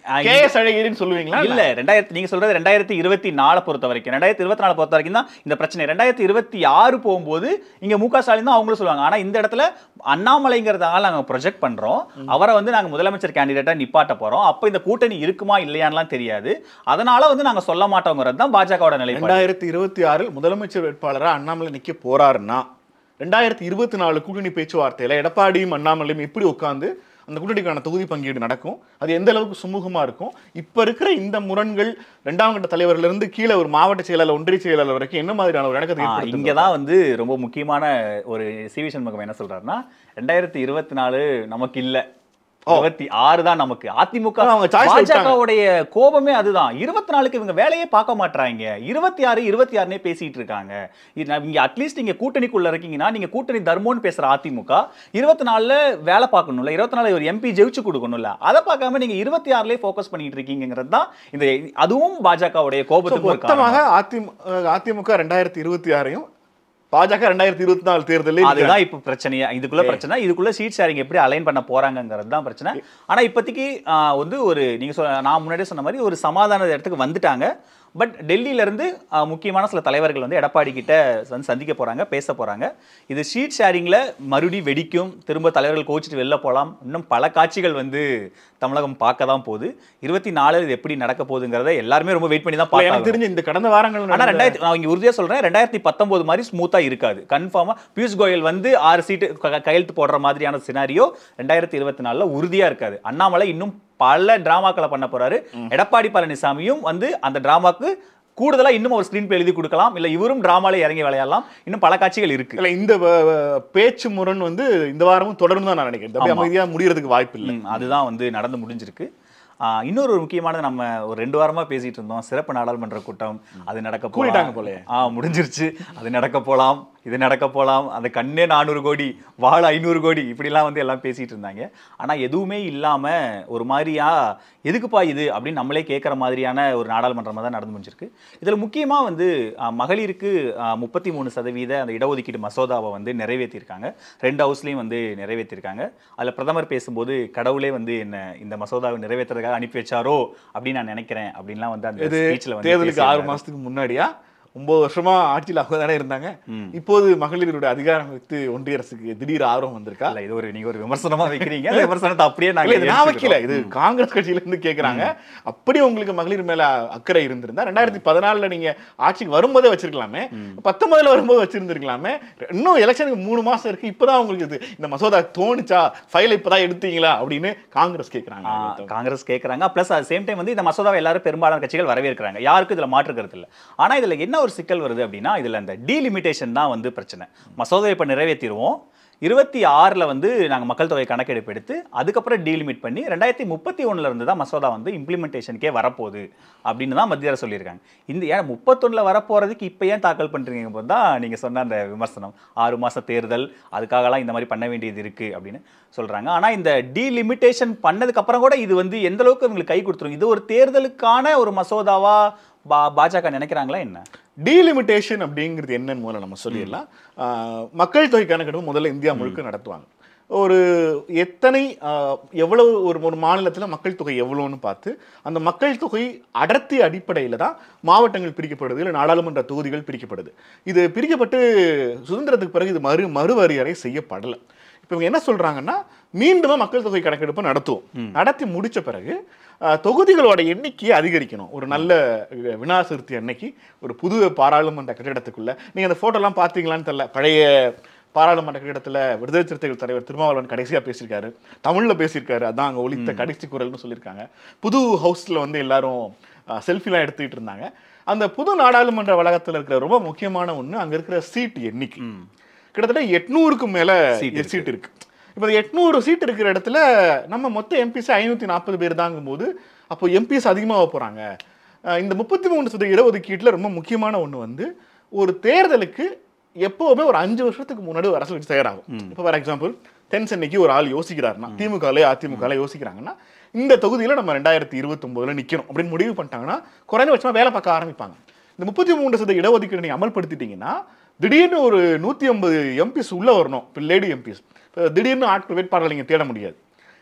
S2: ஆ,
S4: கே எஸ் அழகிரின்னு சொல்லுவீங்களா
S2: இல்ல ரெண்டாயிரத்தி நீங்க சொல்றது ரெண்டாயிரத்தி இருபத்தி நாலு பொறுத்த வரைக்கும் ரெண்டாயிரத்தி இருபத்தி நாலு பொறுத்த வரைக்கும் தான் இந்த பிரச்சனை ரெண்டாயிரத்தி இருபத்தி ஆறு போகும்போது இங்க மு க ஸ்டாலின் தான் அவங்களும் சொல்லுவாங்க ஆனா இந்த இடத்துல அண்ணாமலைங்கிறதால நாங்க ப்ரொஜெக்ட் பண்றோம் அவரை வந்து நாங்க முதலமைச்சர் கேண்டிடேட்டா நிப்பாட்ட போறோம் அப்ப இந்த கூட்டணி இருக்குமா இல்லையான்லாம் தெரியாது அதனால வந்து நாங்க சொல்ல மாட்டோங்கிறது தான் பாஜகவோட நிலைப்பாடு
S4: ரெண்டாயிரத்தி இருபத்தி ஆறில் முதலமைச்சர் வேட்பாளரா அண்ணாமலை நிக்க போறாருன்னா ரெண்டாயிரத்தி இருபத்தி நாலு கூட்டணி பேச்சுவார்த்தையில எடப்பாடியும் அண்ணாமலையும் எப்படி உட்கார்ந்து அந்த கூட்டணிக்கான தொகுதி பங்கீடு நடக்கும் அது எந்த அளவுக்கு சுமூகமா இருக்கும் இப்ப இருக்கிற இந்த முரண்கள் இரண்டாம் கட்ட தலைவர்ல இருந்து கீழே ஒரு மாவட்ட செயலாளர் ஒன்றிய செயலாளர் வரைக்கும் என்ன மாதிரியான ஒரு இணக்கத்தை
S2: ஆ,
S4: ஏற்படுத்தும்?
S2: இங்கதான் வந்து ரொம்ப முக்கியமான ஒரு சிவி சண்முகம் என்ன சொல்றாருன்னா ரெண்டாயிரத்தி இருபத்தி நாலு நமக்கு இல்ல இருபத்தி ஆறு தான் நமக்கு அதிமுக
S4: ஆனா அவங்க choice விட்டாங்க.
S2: பாஜகவுடைய கோபமே அதுதான் இருபத்தி நாலுக்கு இவங்க வேலையே பார்க்க மாட்றாங்க இருபத்தி ஆறு இருபத்தி ஆறுனே பேசிட்டு இருக்காங்க இது நான் இங்க அட்லீஸ்ட் நீங்க கூட்டணிக்குள்ள இருக்கீங்கன்னா நீங்க கூட்டணி தர்மம்னு பேசுற அதிமுக இருபத்தி நாலுல வேலை பார்க்கணும்ல இருபத்தி நாலு ஒரு எம்பி ஜெயிச்சு கொடுக்கணும்ல அதை பார்க்காம நீங்க இருபத்தி ஆறுலயே ஃபோக்கஸ் பண்ணிட்டு இருக்கீங்கிறது தான் இந்த அதுவும் பாஜகவுடைய
S4: So,
S2: கோபத்துக்கு ஒரு
S4: மொத்தமாக
S2: காரணம்.
S4: அதிமுக அதிமுக ரெண்டாயிரத்தி இருபத்தி ஆறையும் பாஜக ரெண்டாயிரத்தி இருபத்தி நாலு தேர்தலில்
S2: அதுதான் இப்ப பிரச்சனையா இதுக்குள்ள பிரச்சனை இதுக்குள்ள சீட் ஷேரிங் எப்படி அலைன் பண்ண போறாங்கங்கிறது தான் பிரச்சனை ஆனா இப்போதைக்கு ஆஹ், வந்து ஒரு நீங்க சொ நான் முன்னாடியே சொன்ன மாதிரி ஒரு சமாதான இடத்துக்கு வந்துட்டாங்க பட் டெல்லியில இருந்து ஆஹ், முக்கியமான சில தலைவர்கள் வந்து எடப்பாடி கிட்ட வந்து சந்திக்க போறாங்க பேச போறாங்க இது ஷீட் ஷேரிங்ல மறுபடி வெடிக்கும் திரும்ப தலைவர்கள் கோச்சிட்டு வெளில போகலாம் இன்னும் பல காட்சிகள் வந்து தமிழகம் பார்க்க தான் போகுது இருபத்தி நாலு இது எப்படி நடக்க போகுதுங்கிறத எல்லாருமே ரொம்ப வெயிட் பண்ணி தான்
S4: எனக்கு
S2: பார்க்க
S4: தெரிஞ்ச இந்த கடந்த வாரங்கள்
S2: ஆனா ரெண்டாயிரத்தி நான் இங்க உறுதியா சொல்றேன் ரெண்டாயிரத்தி பத்தொன்பது மாதிரி ஸ்மூத்தா இருக்காது கன்ஃபார்மா பியூஷ் கோயல் வந்து ஆறு சீட்டு க- கையெழுத்து போடுற மாதிரியான சினாரியோ ரெண்டாயிரத்தி இருபத்தி நாலுல உறுதியா இருக்காது அண்ணாமலை இன்னும் பல டிராமாக்களை பண்ண போறாரு எடப்பாடி பழனிசாமியும் வந்து அந்த டிராமாக்கு கூடுதலா இன்னும் ஒரு ஸ்கிரீன் எழுதி கொடுக்கலாம் இல்ல இவரும் டிராமால இறங்கி விளையாடலாம் இன்னும் பல காட்சிகள் இருக்கு
S4: இல்ல இந்த வ- வ- பேச்சு முரண் வந்து இந்த வாரமும் தொடர்ந்து தான் நான் நினைக்கிறேன் இது அப்படியே
S2: ஆமா.
S4: அமைதியா முடியறதுக்கு வாய்ப்பு இல்லை
S2: ம், அதுதான் வந்து நடந்து முடிஞ்சிருக்கு ஆஹ் இன்னொரு ஒரு முக்கியமானது நம்ம ஒரு ரெண்டு வாரமா பேசிட்டு இருந்தோம் சிறப்பு நாடாளுமன்ற கூட்டம் அது நடக்க போலாம்.
S4: கூட்டிட்டாங்க போலயே.
S2: ஆ முடிஞ்சிருச்சு அது நடக்க போலாம் இது நடக்க போலாம் அந்த கண்ணே நானூறு கோடி வாழ ஐநூறு கோடி இப்படிலாம் வந்து எல்லாம் பேசிட்டு இருந்தாங்க ஆனா எதுவுமே இல்லாம ஒரு மாதிரியா எதுக்குப்பா இது அப்படின்னு நம்மளே கேட்குற மாதிரியான ஒரு நாடாளுமன்றமாக தான் நடந்து முடிஞ்சிருக்கு இதுல முக்கியமா வந்து ஆஹ், மகளிருக்கு முப்பத்தி மூணு சதவீத அந்த இடஒதுக்கீடு மசோதாவை வந்து நிறைவேற்றியிருக்காங்க ரெண்டு ஹவுஸ்லையும் வந்து நிறைவேற்றியிருக்காங்க அதுல பிரதமர் பேசும்போது கடவுளே வந்து என்ன இந்த மசோதாவை நிறைவேற்றுறதுக்காக அனுப்பி வச்சாரோ அப்படின்னு நான் நினைக்கிறேன் அப்படின்லாம் வந்து அந்த
S4: இது
S2: ஸ்பீச்ல வந்து
S4: தேர்தலுக்கு ஆறு
S2: பேசியிருந்தாரு.
S4: மாசத்துக்கு முன்னாடியா ஒன்பது வருஷமா ஆட்சியில் அவங்க தானே இருந்தாங்க
S2: ம்.
S4: இப்போது மகளிருடைய அதிகாரம் வைத்து ஒன்றிய அரசுக்கு திடீர் ஆர்வம் வந்திருக்கா
S2: இல்ல இது ஒரு நீங்க ஒரு விமர்சனமா வைக்கிறீங்க அந்த விமர்சனத்தை அப்படியே
S4: இல்ல,
S2: நாங்க
S4: இது நான் வைக்கல
S2: ஏத்துக்கிறோம்.
S4: இது காங்கிரஸ் கட்சியில இருந்து கேக்குறாங்க அப்படி உங்களுக்கு மகளிர் மேல அக்கறை இருந்திருந்தா ரெண்டாயிரத்தி பதினாலுல நீங்க ஆட்சிக்கு வரும்போதே வச்சிருக்கலாமே பத்தொன்பதுல வரும்போது வச்சிருந்திருக்கலாமே இன்னும் எலெக்ஷனுக்கு மூணு மாசம் இருக்கு இப்பதான் உங்களுக்கு இது இந்த மசோதா தோணுச்சா ஃபைல இப்பதான் எடுத்தீங்களா அப்படின்னு காங்கிரஸ்
S2: ஆ,
S4: கேக்குறாங்க
S2: காங்கிரஸ் கேட்குறாங்க ப்ளஸ் அட் சேம் டைம் வந்து இந்த மசோதாவை எல்லாரும் பெரும்பாலான கட்சிகள் வரவேற்கிறாங்க யாருக்கும் இதுல மாற்று கருத்து இல்லை ஆனா இதுல என்ன ஒரு சிக்கல் வருது அப்படின்னா இதுல இந்த டீலிமிட்டேஷன் தான் வந்து பிரச்சனை மசோதாவை இப்ப நிறைவேற்றிடுவோம் இருபத்தி ஆறில் வந்து நாங்கள் மக்கள் தொகை கணக்கெடுப்பு எடுத்து அதுக்கப்புறம் டீலிமிட் பண்ணி ரெண்டாயிரத்தி முப்பத்தி ஒண்ணுல இருந்து தான் மசோதா வந்து இம்ப்ளிமெண்டேஷனுக்கே வரப்போகுது அப்படின்னு தான் மத்திய அரசு சொல்லியிருக்காங்க இந்த ஏன் முப்பத்தொன்னில் வரப்போகிறதுக்கு இப்போ ஏன் தாக்கல் பண்ணுறீங்க போது தான் நீங்கள் சொன்ன அந்த விமர்சனம் ஆறு மாத தேர்தல் அதுக்காகலாம் இந்த மாதிரி பண்ண வேண்டியது இருக்குது அப்படின்னு சொல்கிறாங்க ஆனால் இந்த டீலிமிட்டேஷன் பண்ணதுக்கப்புறம் கூட இது வந்து எந்த அளவுக்கு இவங்களுக்கு கை கொடுத்துரும் இது ஒரு தேர்தலுக்கான ஒரு மசோதாவா பா பாஜக நினைக்கிறாங்களா என்ன
S4: டீலிமிட்டேஷன் அப்படிங்கிறது என்னன்னு முதல்ல நம்ம சொல்லிடலாம் ஆஹ், மக்கள் தொகை கணக்கெடுப்பு முதல்ல இந்தியா முழுக்க நடத்துவாங்க ஒரு எத்தனை ஆஹ், எவ்வளவு ஒரு ஒரு மாநிலத்தில் மக்கள் தொகை எவ்வளோன்னு பார்த்து அந்த மக்கள் தொகை அடர்த்தி அடிப்படையில் தான் மாவட்டங்கள் பிரிக்கப்படுது இல்லை நாடாளுமன்ற தொகுதிகள் பிரிக்கப்படுது இது பிரிக்கப்பட்டு சுதந்திரத்துக்கு பிறகு இது மறு மறுவரையறை செய்யப்படலை இப்போ இவங்க என்ன சொல்றாங்கன்னா மீண்டும் மக்கள் தொகை கணக்கெடுப்பு நடத்துவோம் நடத்தி முடிச்ச பிறகு அஹ், தொகுதிகளோட எண்ணிக்கையை அதிகரிக்கணும் ஒரு நல்ல அஹ், விநாசருத்தி அன்னைக்கு ஒரு புது பாராளுமன்ற கட்டிடத்துக்குள்ள நீங்க அந்த போட்டோலாம் பார்த்தீங்களான்னு தெரியல பழைய பாராளுமன்ற கட்டிடத்துல விடுதலை சிறுத்தைகள் தலைவர் திருமாவளவன் கடைசியா பேசியிருக்காரு தமிழ்ல பேசியிருக்காரு அதான் அங்க ஒலித்த கடைசி குரல்னு சொல்லியிருக்காங்க புது ஹவுஸ்ல வந்து எல்லாரும் செல்ஃபிலாம் எடுத்துக்கிட்டு இருந்தாங்க அந்த புது நாடாளுமன்ற வளாகத்துல இருக்கிற ரொம்ப முக்கியமான ஒண்ணு அங்க இருக்கிற சீட் எண்ணிக்கை கிட்டத்தட்ட எட்நூறுக்கும் மேல
S2: Seat இருக்கு.
S4: சீட் இருக்கு இப்போ எட்நூறு சீட் இருக்கிற இடத்துல நம்ம மொத்த எம்பிஸ் ஐநூத்தி நாற்பது பேர் தாங்கும்போது அப்போ எம்பிஸ் அதிகமாக போறாங்க அஹ் இந்த முப்பத்தி மூணு சதவீத இடஒதுக்கீட்டில் ரொம்ப முக்கியமான ஒன்று வந்து ஒரு தேர்தலுக்கு எப்போவுமே ஒரு அஞ்சு வருஷத்துக்கு முன்னாடி ஒரு அரசு வச்சு தயாராகும் இப்போ ஃபார் எக்ஸாம்பிள் தென் சென்னைக்கு ஒரு ஆள் யோசிக்கிறாருன்னா திமுகலே அதிமுகல யோசிக்கிறாங்கன்னா இந்த தொகுதியில் நம்ம ரெண்டாயிரத்தி இருபத்தொம்போதுல நிற்கணும் அப்படின்னு முடிவு பண்ணிட்டாங்கன்னா குறைந்தபட்சமாக வேலை பார்க்க ஆரம்பிப்பாங்க இந்த முப்பத்தி மூணு சதவீத இடஒதுக்கீடு நீங்க அமல்படுத்திட்டீங்கன்னா திடீர்னு ஒரு நூற்றி ஐம்பது எம்பிஸ் உள்ள வரணும் இப்போ லேடி எம்பிஸ் திடீர்னு ஆட்கள் வேட்பாளர்கள் நீங்கள் தேட முடியாது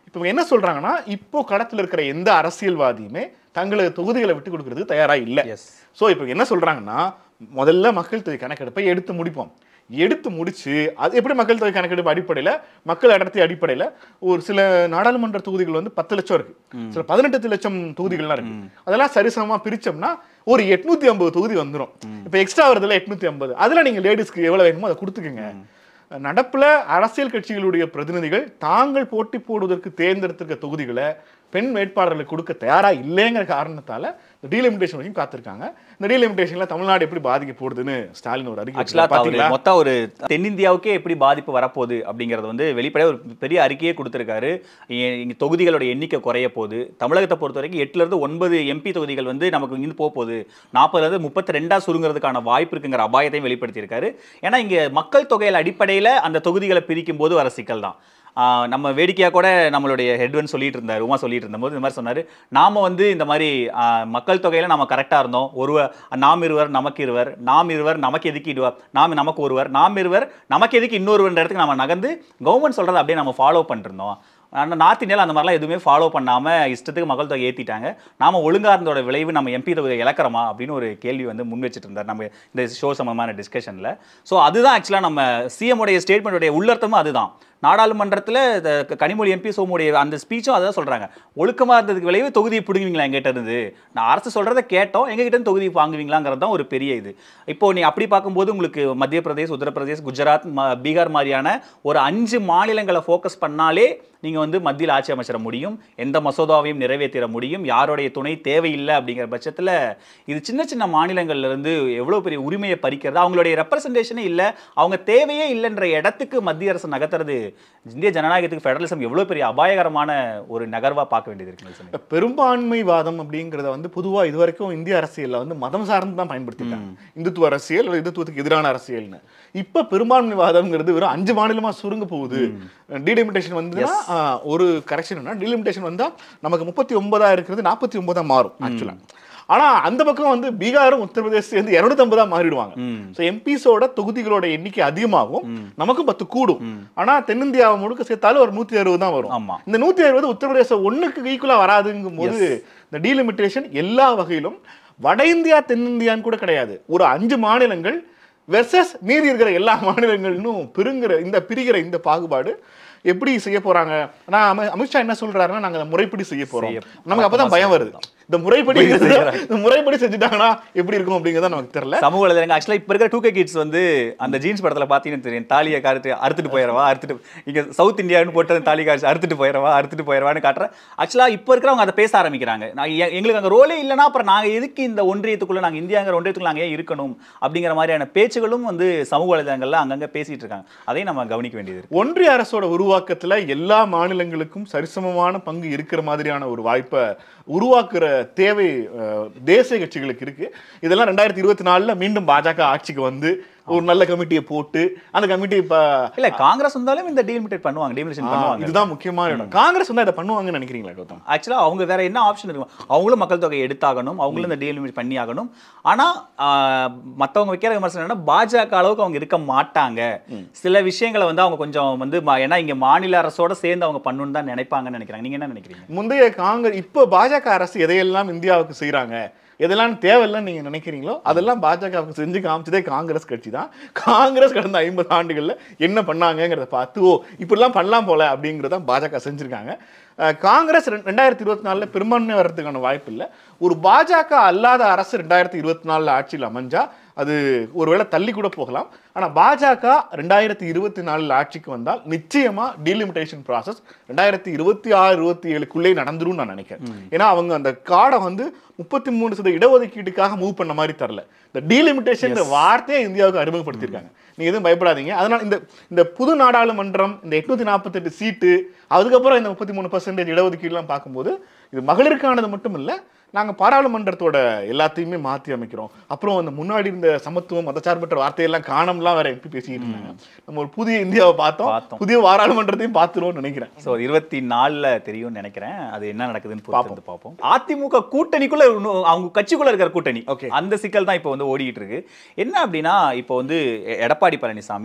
S4: இப்போ என்ன சொல்றாங்கன்னா இப்போ களத்துல இருக்கிற எந்த அரசியல்வாதியுமே தங்களது தொகுதிகளை விட்டு கொடுக்கறதுக்கு தயாரா இல்லை
S2: எஸ்
S4: ஸோ இப்போ என்ன சொல்றாங்கன்னா முதல்ல மக்கள் தொகை கணக்கெடுப்பை எடுத்து முடிப்போம் எடுத்து முடிச்சு அது எப்படி மக்கள் தொகை கணக்கெடுப்பு அடிப்படையில் மக்கள் அடர்த்தி அடிப்படையில் ஒரு சில நாடாளுமன்ற தொகுதிகள் வந்து பத்து லட்சம் இருக்கு சில பதினெட்டு லட்சம் தொகுதிகள்லாம் இருக்கு அதெல்லாம் சரிசமமா பிரிச்சோம்னா ஒரு எட்நூத்தி ஐம்பது தொகுதி வந்துடும் இப்போ எக்ஸ்ட்ரா வருதுல எட்நூத்தி ஐம்பது அதுல நீங்க லேடிஸ்க்கு எவ்வளவு வேணுமோ அதை கொடுத்துக்கங்க நடப்புல அரசியல் கட்சிகளுடைய பிரதிநிதிகள் தாங்கள் போட்டி போடுவதற்கு தேர்ந்தெடுத்திருக்க தொகுதிகளை பெண் வேட்பாளர்களுக்கு கொடுக்க தயாரா இல்லைங்கிற காரணத்தால இந்த டீலிமிட்டேஷன் வரைக்கும் காத்திருக்காங்க இந்த டீலிமிட்டேஷன்ல தமிழ்நாடு எப்படி பாதிக்க போடுதுன்னு ஸ்டாலின் ஒரு அறிக்கை
S2: ஆக்சுவலா
S4: விட்டாரு. பாத்தீங்களா
S2: மொத்தம் ஒரு தென்னிந்தியாவுக்கே எப்படி பாதிப்பு வரப்போகுது அப்படிங்கறது வந்து வெளிப்படையா ஒரு பெரிய அறிக்கையே கொடுத்திருக்காரு இ- இங்க தொகுதிகளோட எண்ணிக்கை குறைய போகுது தமிழகத்தை பொறுத்த வரைக்கும் எட்டுல இருந்து ஒன்பது எம்பி தொகுதிகள் வந்து நமக்கு இங்கிருந்து போக போகுது நாற்பதுல இருந்து முப்பத்தி ரெண்டா சுருங்குறதுக்கான வாய்ப்பு இருக்குங்கிற அபாயத்தையும் வெளிப்படுத்தியிருக்காரு ஏன்னா இங்க மக்கள் தொகையில் அடிப்படையில அந்த தொகுதிகளை பிரிக்கும் போது வர சிக்கல் தான் ஆஹ் நம்ம வேடிக்கையாக கூட நம்மளுடைய ஹெட்வன் சொல்லிட்டு இருந்தார் உமா சொல்லிட்டு இருந்தபோது இந்த மாதிரி சொன்னார் நாம வந்து இந்த மாதிரி ஆஹ் மக்கள் தொகையில் நம்ம கரெக்டாக இருந்தோம் ஒருவர் நாம் இருவர் நமக்கு இருவர் நாம் இருவர் நமக்கு எதுக்கு இடுவார் நாம் நமக்கு ஒருவர் நாம் இருவர் நமக்கு எதுக்கு இன்னொருவர்ன்ற இடத்துக்கு நம்ம நகர்ந்து கவர்மெண்ட் சொல்கிறத அப்படியே நம்ம ஃபாலோ பண்ணிருந்தோம் ஆனால் நார்த் இந்தியாவில் அந்த மாதிரிலாம் எதுவுமே ஃபாலோ பண்ணாமல் இஷ்டத்துக்கு மக்கள் தொகை ஏற்றிட்டாங்க நாம ஒழுங்கா இருந்தோட விளைவு நம்ம எம்பி தொகை இழக்கிறோமா அப்படின்னு ஒரு கேள்வி வந்து முன் வச்சுட்டு இருந்தார் நம்ம இந்த ஷோ சம்பந்தமான டிஸ்கஷனில் ஸோ அதுதான் ஆக்சுவலாக நம்ம சிஎம் உடைய ஸ்டேட்மெண்ட்டுடைய உள்ளர்த்தமும் அதுதான் நாடாளுமன்றத்தில் கனிமொழி எம்பி சோமுடைய அந்த ஸ்பீச்சும் அதான் சொல்கிறாங்க ஒழுக்கமாக இருந்ததுக்கு விளைவு தொகுதியை பிடுங்குவீங்களா எங்கிட்ட இருந்து நான் அரசு சொல்கிறத கேட்டோம் எங்ககிட்ட இருந்து தொகுதி வாங்குவீங்களாங்கிறது தான் ஒரு பெரிய இது இப்போ நீ அப்படி பார்க்கும்போது உங்களுக்கு மத்திய பிரதேஷ் உத்தரப்பிரதேஷ் குஜராத் ம- பீகார் மாதிரியான ஒரு அஞ்சு மாநிலங்களை ஃபோக்கஸ் பண்ணாலே நீங்கள் வந்து மத்தியில் ஆட்சி அமைச்சிட முடியும் எந்த மசோதாவையும் நிறைவேற்றிட முடியும் யாருடைய துணை தேவையில்லை அப்படிங்கிற பட்சத்தில் இது சின்ன சின்ன மாநிலங்கள்ல இருந்து எவ்வளோ பெரிய உரிமையை பறிக்கிறது அவங்களுடைய ரெப்ரசன்டேஷனே இல்லை அவங்க தேவையே இல்லைன்ற இடத்துக்கு மத்திய அரசு நகர்த்துறது இந்திய ஜனநாயகத்துக்கு ஃபெடரலிசம் எவ்வளோ பெரிய அபாயகரமான ஒரு நகர்வா பார்க்க வேண்டியது இருக்கு நெல்சன்.
S4: இப்ப பெரும்பான்மைவாதம் அப்படிங்கிறத வந்து பொதுவா இது வரைக்கும் இந்திய அரசியல்ல வந்து மதம் சார்ந்து தான் பயன்படுத்திட்டாங்க இந்துத்துவ அரசியல் அல்லது இந்துத்துவத்துக்கு எதிரான அரசியல்னு இப்ப பெரும்பான்மைவாதம்ங்கிறது வெறும் அஞ்சு மாநிலமா சுருங்க போகுது டீலிமிட்டேஷன் வந்துன்னா ஆஹ், ஒரு கரெக்ஷன் டீலிமிட்டேஷன் வந்தா நமக்கு முப்பத்தி ஒன்பதா இருக்கிறது நாற்பத்தி ஒன்பதா மாறும் ஆக்சுவலா ஆனா அந்த பக்கம் வந்து பீகாரும் உத்தரப்பிரதேசம் சேர்ந்து இருநூத்தி ஐம்பதா மாறிடுவாங்க
S2: ம்.
S4: ஸோ எம்பிஸோட தொகுதிகளோட எண்ணிக்கை அதிகமாகும் நமக்கும் பத்து கூடும் ஆனா தென்னிந்தியாவை முழுக்க சேர்த்தாலும் ஒரு நூத்தி அறுபது தான் வரும்
S2: ஆமா
S4: இந்த நூத்தி அறுபது உத்தரப்பிரதேசம் ஒண்ணுக்கு ஈக்குவலா வராதுங்கும் போது இந்த டீலிமிட்டேஷன் எல்லா வகையிலும் வட இந்தியா தென்னிந்தியான்னு கூட கிடையாது ஒரு அஞ்சு மாநிலங்கள் வெர்சஸ் மீதி இருக்கிற எல்லா மாநிலங்களும் பிரிங்கிற இந்த பிரிகிற இந்த பாகுபாடு எப்படி செய்ய போறாங்க ஆனா அமி- அமித்ஷா என்ன சொல்றாருன்னா நாங்க அதை முறைப்படி செய்ய போறோம்
S2: செய்ய-
S4: நமக்கு அப்பதான் பயம் வருது இந்த முறைப்படி
S2: இப்படி செய்யறாங்க.
S4: இந்த முறைப்படி செஞ்சுட்டாங்கன்னா எப்படி இருக்கும் அப்படிங்கறத நமக்கு தெரியல
S2: சமூக வலைதளங்க ஆக்சுவலாக இப்போ இருக்கிற டூ கே கிட்ஸ் வந்து அந்த ஜீன்ஸ் படத்துல பார்த்தீங்கன்னு தெரியும் தாலியை காத்து அறுத்துட்டு போயிடவா அறுத்துட்டு இங்க சவுத் இந்தியான்னு போட்டு அந்த தாலி காய்ச்சி அறுத்துட்டு போயிடவா அறுத்துட்டு போயிடவான்னு காட்டுறேன் ஆக்சுவலாக இப்போ இருக்கிறவங்க அதை பேச ஆரம்பிக்கிறாங்க நான் எ- எங்களுக்கு அங்கே ரோலே இல்லைன்னா அப்புறம் நாங்கள் எதுக்கு இந்த ஒன்றியத்துக்குள்ள நாங்கள் இந்தியாங்கிற ஒன்றியத்துக்குள்ள நாங்கள் ஏன் இருக்கணும் அப்படிங்கிற மாதிரியான பேச்சுகளும் வந்து சமூக வலைதளங்கள்ல அங்கங்கே பேசிட்டு இருக்காங்க அதையும் நம்ம கவனிக்க வேண்டியது இருக்கு
S4: ஒன்றிய அரசோட உருவாக்கத்துல எல்லா மாநிலங்களுக்கும் சரிசமமான பங்கு இருக்கிற மாதிரியான ஒரு வாய்ப்பை உருவாக்குற தேவை அஹ், தேசிய கட்சிகளுக்கு இருக்கு இதெல்லாம் ரெண்டாயிரத்தி இருபத்தி நாலுல மீண்டும் பாஜக ஆட்சிக்கு வந்து ஒரு நல்ல கமிட்டியை போட்டு அந்த கமிட்டி இப்ப
S2: இல்ல காங்கிரஸ் வந்தாலும் இந்த டீலிமிட்டேட் பண்ணுவாங்க டீலிமிட்டேஷன்
S4: ஆ,
S2: பண்ணுவாங்க
S4: இதுதான் முக்கியமான இடம் காங்கிரஸ் வந்து அதை பண்ணுவாங்கன்னு நினைக்கிறீங்களா கௌதம்
S2: ஆக்சுவலாக அவங்க வேற என்ன ஆப்ஷன் இருக்கும் அவங்களும் மக்கள் தொகை எடுத்தாகணும் அவங்களும் இந்த டீலிமிட் பண்ணி ஆகணும் ஆனால் மற்றவங்க வைக்கிற விமர்சனம் என்னன்னா பாஜக அளவுக்கு அவங்க இருக்க மாட்டாங்க சில விஷயங்களை வந்து அவங்க கொஞ்சம் வந்து ம- ஏன்னா இங்க மாநில அரசோட சேர்ந்து அவங்க பண்ணணும்னு தான் நினைப்பாங்கன்னு நினைக்கிறாங்க நீங்க என்ன நினைக்கிறீங்க
S4: முந்தைய காங்கிரஸ் இப்போ பாஜக அரசு எதையெல்லாம் இந்தியாவுக்கு செய்றாங்க எதெல்லாம் தேவையில்லைன்னு நீங்க நினைக்கிறீங்களோ அதெல்லாம் பாஜகவுக்கு செஞ்சு காமிச்சதே காங்கிரஸ் கட்சி தான் காங்கிரஸ் கடந்த ஐம்பது ஆண்டுகள்ல என்ன பண்ணாங்கங்கிறத பார்த்து ஓ இப்படிலாம் பண்ணலாம் போல அப்படிங்கிறத பாஜக செஞ்சிருக்காங்க அஹ், காங்கிரஸ் ரெண்டு- ரெண்டாயிரத்தி இருபத்தி நாலுல பெரும்பான்மை வர்றதுக்கான வாய்ப்பு இல்லை ஒரு பாஜக அல்லாத அரசு ரெண்டாயிரத்தி இருபத்தி நாலுல ஆட்சியில் அமைஞ்சா அது ஒருவேளை தள்ளி கூட போகலாம் ஆனா பாஜக ரெண்டாயிரத்தி இருபத்தி நாலுல ஆட்சிக்கு வந்தால் நிச்சயமா டீலிமிட்டேஷன் ப்ராசஸ் ரெண்டாயிரத்தி இருபத்தி ஆறு இருபத்தி ஏழுக்குள்ளே நடந்துரும் நான் நினைக்கிறேன் ஏன்னா அவங்க அந்த கார்டை வந்து முப்பத்தி மூணு சதவீத இடஒதுக்கீட்டுக்காக மூவ் பண்ண மாதிரி தரல இந்த டீலிமிட்டேஷன் வார்த்தையை இந்தியாவுக்கு அறிமுகப்படுத்தியிருக்காங்க நீங்க எதுவும் பயப்படாதீங்க அதனால இந்த இந்த புது நாடாளுமன்றம் இந்த எட்நூத்தி நாற்பத்தெட்டு சீட்டு அதுக்கப்புறம் இந்த முப்பத்தி மூணு பர்சன்டேஜ் இடஒதுக்கீடுலாம் பார்க்கும்போது இது மகளிருக்கானது மட்டும் இல்ல நாங்க பாராளுமன்றத்தோட எல்லாத்தையுமே மாத்தி அமைக்கிறோம் அப்புறம் அந்த முன்னாடி இருந்த சமத்துவம் மதச்சார்பற்ற வார்த்தையெல்லாம் காணம்லாம் வேற எப்படி பேசிக்கிட்டு இருந்தாங்க நம்ம ஒரு புதிய இந்தியாவை பார்த்தோம்
S2: பார்த்தோம்.
S4: புதிய பாராளுமன்றத்தையும் பார்த்துருவோம்னு நினைக்கிறேன்
S2: ஸோ இருபத்தி நாலுல தெரியும்னு நினைக்கிறேன் அது என்ன நடக்குதுன்னு பொறுத்து வந்து பார்ப்போம் அதிமுக கூட்டணிக்குள்ள இன்னும் அவங்க கட்சிக்குள்ள இருக்கிற கூட்டணி
S4: Okay.
S2: அந்த சிக்கல் தான் இப்போ வந்து ஓடிட்டு இருக்கு என்ன அப்படின்னா இப்போ வந்து எ- எடப்பாடி பழனிசாமி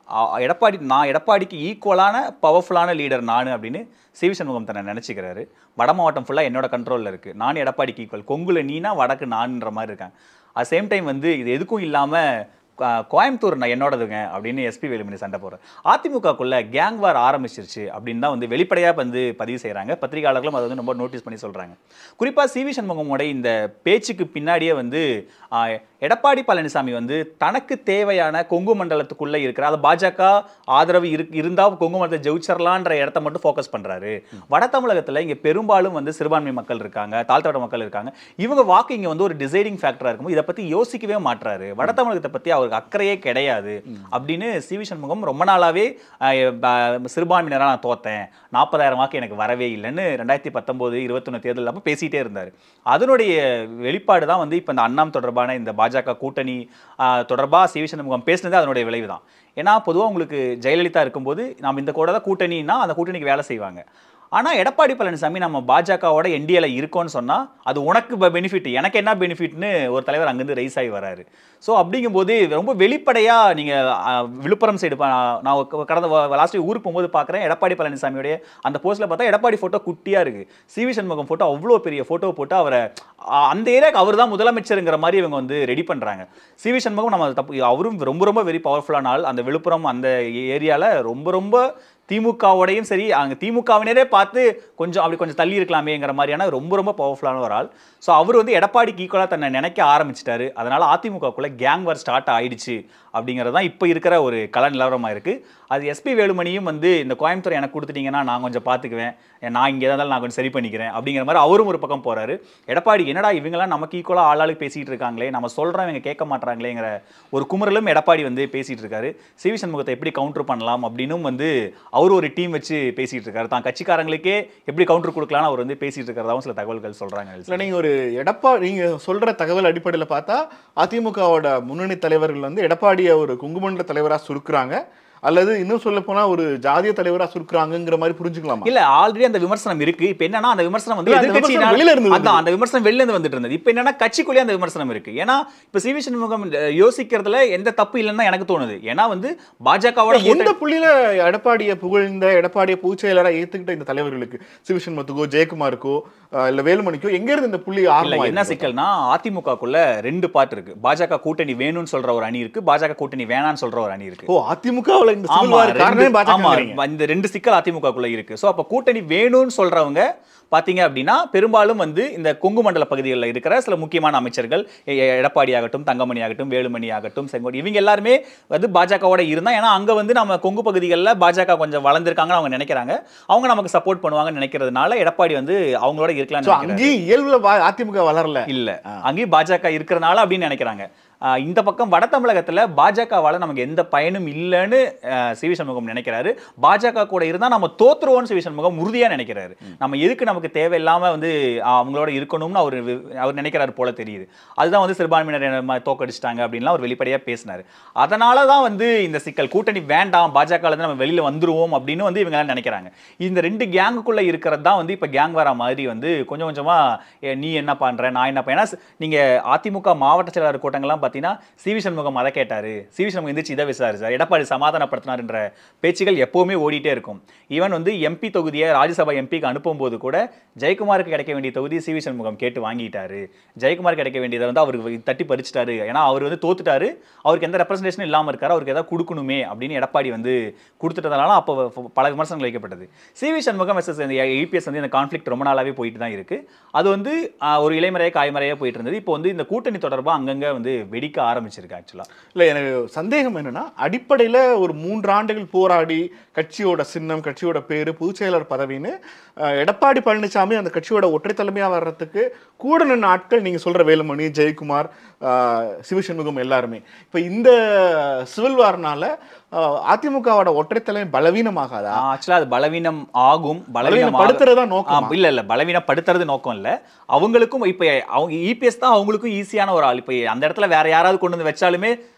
S2: அ- எடப்பாடி நான் எடப்பாடிக்கு ஈக்குவலான பவர்ஃபுல்லான லீடர் நான் அப்படின்னு சிவி சண்முகம் தன்னை நினச்சிக்கிறாரு வட மாவட்டம் ஃபுல்லாக என்னோட கண்ட்ரோலில் இருக்குது நான் எடப்பாடிக்கு ஈக்குவல் கொங்குல நீனா வடக்கு நான்ன்ற மாதிரி இருக்காங்க அட் சேம் டைம் வந்து இது எதுக்கும் இல்லாமல் கோயம்புத்தூர் நான் என்னோடதுங்க அப்படின்னு எஸ்பி வேலுமணி சண்டை போடுறேன் அதிமுகக்குள்ள கேங் வார் ஆரம்பிச்சிருச்சு அப்படின்னு தான் வந்து வெளிப்படையாக வந்து பதிவு செய்கிறாங்க பத்திரிகையாளர்களும் அதை வந்து ரொம்ப நோட்டீஸ் பண்ணி சொல்கிறாங்க குறிப்பாக சிவி சண்முகமோட இந்த பேச்சுக்கு பின்னாடியே வந்து ஆஹ், எடப்பாடி பழனிசாமி வந்து தனக்கு தேவையான கொங்கு மண்டலத்துக்குள்ளே இருக்கிற அது பாஜக ஆதரவு இரு இருந்தால் கொங்கு மண்டலத்தை ஜெயிச்சிடலான்ற இடத்த மட்டும் ஃபோக்கஸ் பண்ணுறாரு வட தமிழகத்தில் இங்கே பெரும்பாலும் வந்து சிறுபான்மை மக்கள் இருக்காங்க தாழ்த்தப்பட்ட மக்கள் இருக்காங்க இவங்க வாக்கு இங்கே வந்து ஒரு டிசைடிங் ஃபேக்டராக இருக்கும்போது இதை பற்றி யோசிக்கவே மாட்றாரு வட தமிழகத்தை பற்றி அவருக்கு அக்கறையே கிடையாது அப்படின்னு சிவி சண்முகம் ரொம்ப நாளாகவே சிறுபான்மையினராக நான் தோத்தேன் நாற்பதாயிரம் வாக்கு எனக்கு வரவே இல்லைன்னு ரெண்டாயிரத்தி பத்தொம்போது இருபத்தொன்று தேர்தல் அப்போ பேசிகிட்டே இருந்தார் அதனுடைய வெளிப்பாடு தான் வந்து இப்போ இந்த அண்ணாம் தொடர்பான இந்த பாஜக கூட்டணி தொடர்பாக சிவி சண்முகம் பேசினது அதனுடைய விளைவு தான் ஏன்னா பொதுவாக உங்களுக்கு ஜெயலலிதா இருக்கும்போது நாம் இந்த கூட தான் கூட்டணின்னா அந்த கூட்டணிக்கு வேலை செய்வாங்க ஆனால் எடப்பாடி பழனிசாமி நம்ம பாஜகவோட என்டிஏல இருக்கோன்னு சொன்னால் அது உனக்கு பெனிஃபிட் எனக்கு என்ன பெனிஃபிட்னு ஒரு தலைவர் அங்கேருந்து ரைஸ் ஆகி வராரு ஸோ அப்படிங்கும்போது ரொம்ப வெளிப்படையாக நீங்கள் விழுப்புரம் சைடு நான் ஒரு கடந்த லாஸ்ட் ஊருக்கு போகும்போது பார்க்குறேன் எடப்பாடி பழனிசாமியோடைய அந்த போஸ்ட்டில் பார்த்தா எடப்பாடி ஃபோட்டோ குட்டியாக இருக்குது சிவி சண்முகம் ஃபோட்டோ அவ்வளோ பெரிய ஃபோட்டோ போட்டு அவரை ஆ, அந்த ஏரியாவுக்கு அவர் தான் முதலமைச்சருங்கிற மாதிரி இவங்க வந்து ரெடி பண்ணுறாங்க சிவி சண்முகம் நம்ம தப்பு அவரும் ரொம்ப ரொம்ப வெரி பவர்ஃபுல்லான ஆள் அந்த விழுப்புரம் அந்த ஏரியாவில் ரொம்ப ரொம்ப திமுகவோடையும் சரி அங்கே திமுகவினரே பார்த்து கொஞ்சம் அப்படி கொஞ்சம் தள்ளி இருக்கலாமேங்கிற மாதிரியான ரொம்ப ரொம்ப பவர்ஃபுல்லான ஒரு ஆள் ஸோ அவர் வந்து எடப்பாடிக்கு ஈக்குவலாக தன்னை நினைக்க ஆரம்பிச்சிட்டாரு அதனால அதிமுகக்குள்ள கேங் வார் ஸ்டார்ட் ஆயிடுச்சு அப்படிங்கிறது தான் இப்போ இருக்கிற ஒரு கல நிலவரமாக இருக்குது அது எஸ்பி வேலுமணியும் வந்து இந்த கோயம்புத்தூர் எனக்கு கொடுத்துட்டீங்கன்னா நான் கொஞ்சம் பார்த்துக்குவேன் நான் இங்கே இருந்தாலும் நான் கொஞ்சம் சரி பண்ணிக்கிறேன் அப்படிங்கிற மாதிரி அவரும் ஒரு பக்கம் போறாரு எடப்பாடி என்னடா இவங்கெல்லாம் நமக்கு ஈக்குவலாக ஆளாளுக்கு பேசிகிட்டு இருக்காங்களே நம்ம சொல்கிறோம் இவங்க கேட்க மாட்றாங்களேங்கிற ஒரு குமுறலும் எடப்பாடி வந்து பேசிகிட்டு இருக்காரு சிவி சண்முகத்தை எப்படி கவுண்டர் பண்ணலாம் அப்படின்னும் வந்து அவர் ஒரு டீம் வச்சு பேசிகிட்டு இருக்காரு தான் கட்சிக்காரங்களுக்கே எப்படி கவுண்டர் கொடுக்கலாம்னு அவர் வந்து பேசிகிட்டு இருக்கிறதாவும் சில தகவல்கள் சொல்கிறாங்க
S4: இல்ல நீங்க ஒரு எடப்பா நீங்க சொல்ற தகவல் அடிப்படையில் பார்த்தா அதிமுகவோட முன்னணி தலைவர்கள் வந்து எடப்பாடியை ஒரு குங்குமண்டல தலைவரா சுருக்குறாங்க அல்லது இன்னும் சொல்ல போனா ஒரு ஜாதிய தலைவரா சுருக்குறாங்கங்கிற மாதிரி புரிஞ்சுக்கலாமா
S2: இல்ல ஆல்ரெடி அந்த விமர்சனம் இருக்கு இப்போ என்னன்னா அந்த விமர்சனம் வந்து
S4: இல்ல, அந்த
S2: எதிர்க்கட்சியினால
S4: விமர்சனம் வெளியில இருந்து
S2: அதான் அந்த விமர்சனம் வெளில இருந்து வந்துட்டு இருந்தது இப்போ என்னன்னா கட்சிக்குள்ளேயே அந்த விமர்சனம் இருக்கு ஏன்னா இப்போ சிவி சண்முகம் அஹ், யோசிக்கிறதுல எந்த தப்பு இல்லைன்னு தான் எனக்கு தோணுது ஏன்னா வந்து பாஜகவோட
S4: எந்த புள்ளியில எடப்பாடியை புகழ்ந்த எடப்பாடியை பொதுச் செயலரா ஏத்துக்கிட்ட இந்த தலைவர்களுக்கு சிவசண்மத்துக்கோ ஜெயக்குமாருக்கோ அஹ், இல்ல வேலுமணிக்கோ எங்க இருந்து இந்த புள்ளி
S2: இல்ல
S4: ஆரம்பம்
S2: என்ன சிக்கல்னா அதிமுகக்குள்ள ரெண்டு பார்ட் இருக்கு பாஜக கூட்டணி வேணும்னு சொல்ற ஒரு அணி இருக்கு பாஜக கூட்டணி வேணாம்னு சொல்ற ஒரு அணி இருக்கு
S4: ஓ அதிமுகவுல இந்த
S2: ஆமா,
S4: சிவில் வார்
S2: ரெண்டு-
S4: காரணமே
S2: ஆமா,
S4: பாஜக
S2: இந்த ரெண்டு சிக்கல் அதிமுகக்குள்ள இருக்கு சோ அப்ப கூட்டணி வேணும்னு சொல்றவங்க பாத்தீங்க அப்படின்னா பெரும்பாலும் வந்து இந்த கொங்கு மண்டல பகுதிகளில் இருக்கிற சில முக்கியமான அமைச்சர்கள் எ- எ- எடப்பாடி ஆகட்டும் தங்கமணி ஆகட்டும் வேலுமணி ஆகட்டும் செங்கோடி இவங்க எல்லாருமே வந்து பாஜகவோட இருந்தா ஏன்னா அங்க வந்து நம்ம கொங்கு பகுதிகளில் பாஜக கொஞ்சம் வளர்ந்துருக்காங்கன்னு அவங்க நினைக்கிறாங்க அவங்க நமக்கு சப்போர்ட் பண்ணுவாங்கன்னு நினைக்கிறதுனால எடப்பாடி வந்து அவங்களோட
S4: சோ
S2: இருக்கலாம்னு
S4: அங்கேயும் இயல்புல பா- அதிமுக வளரல
S2: இல்ல அங்கேயும் பாஜக இருக்கிறனால அப்படின்னு நினைக்கிறாங்க ஆஹ் இந்த பக்கம் வட தமிழகத்துல பாஜகவால நமக்கு எந்த பயனும் இல்லைன்னு ஆஹ் சிவி சண்முகம் நினைக்கிறாரு பாஜக கூட இருந்தா நம்ம தோத்துருவோம்னு சிவி சண்முகம் உறுதியா நினைக்கிறாரு நம்ம எதுக்கு நமக்கு தேவையில்லாம வந்து ஆஹ் அவங்களோட இருக்கணும்னு அவர் வி- அவர் நினைக்கிறாரு போல தெரியுது அதுதான் வந்து சிறுபான்மையினர் என்ன தோக்கடிச்சிட்டாங்க அப்படின்லாம் அவர் வெளிப்படையா பேசினாரு அதனால தான் வந்து இந்த சிக்கல் கூட்டணி வேண்டாம் பாஜக இருந்து நம்ம வெளியில வந்துருவோம் அப்படின்னு வந்து இவங்க எல்லாம் நினைக்கிறாங்க இந்த ரெண்டு கேங்குக்குள்ள இருக்கிறது தான் வந்து இப்ப கேங் வர மாதிரி வந்து கொஞ்சம் கொஞ்சமா ஏ, நீ என்ன பண்ற நான் என்ன பண்ண ஏன்னா ஸ்- நீங்க அதிமுக மாவட்ட செயலாளர் கூட்டங்கள்லாம் பார்த்தீங்கன்னா சிவி சண்முகம் அதை கேட்டாரு சிவி சண்முகம் எந்திரிச்சு இதை விசாரிச்சார் எடப்பாடி சமாதானப்படுத்தினார்ன்ற பேச்சுகள் எப்பவுமே ஓடிட்டே இருக்கும் ஈவன் வந்து எம்பி தொகுதியை ராஜ்யசபா எம்பிக்கு அனுப்பும்போது கூட ஜெயக்குமாருக்கு கிடைக்க வேண்டிய தொகுதி சிவி சண்முகம் கேட்டு வாங்கிட்டாரு ஜெயக்குமார் கிடைக்க வேண்டியதை வந்து அவருக்கு தட்டி பறிச்சிட்டாரு ஏன்னா அவர் வந்து தோத்துட்டாரு அவருக்கு எந்த ரெப்ரசன்டேஷனும் இல்லாமல் இருக்காரு அவருக்கு ஏதாவது கொடுக்கணுமே அப்படின்னு எடப்பாடி வந்து கொடுத்துட்டதுனால அப்போ பல விமர்சனங்கள் வைக்கப்பட்டது சிவி சண்முகம் எஸ்எஸ் இபிஎஸ் வந்து இந்த கான்ஃப்ளிக்ட் ரொம்ப நாளாவே போயிட்டு தான் இருக்கு அது வந்து ஆஹ், ஒரு இலைமறைய காய்மறையாக போயிட்டு இருந்தது இப்போ வந்து இந்த கூட்டணி தொடர்பாக அங்கங்க வந்து வெடிக்க ஆரம்பிச்சிருக்கு ஆக்சுவலாக
S4: இல்ல எனக்கு சந்தேகம் என்னன்னா அடிப்படையில ஒரு மூன்று ஆண்டுகள் போராடி கட்சியோட சின்னம் கட்சியோட பேரு பொதுச் செயலர் பதவின்னு அஹ், எடப்பாடி பழனிசாமி அந்த கட்சியோட ஒற்றை தலைமையா வர்றதுக்கு கூட நின்ன ஆட்கள் நீங்க சொல்ற வேலுமணி ஜெயக்குமார் அஹ், சிவசண்முகம் எல்லாருமே இப்ப இந்த சிவில் வார்னால அஹ், அதிமுகவோட ஒற்றை தலைமை பலவீனமாகாதா
S2: ஆக்சுவலாக அது பலவீனம் ஆகும் பலவீனம்
S4: படுத்துறதா நோக்கம்
S2: ஆ, இல்ல இல்ல பலவீனப்படுத்துறது நோக்கம் இல்ல அவங்களுக்கும் இப்ப அவங்க இபிஎஸ் தான் அவங்களுக்கும் ஈஸியான ஒரு ஆள் இப்ப அந்த இடத்துல வேற யாராவது கொண்டு வந்து வச்சாலுமே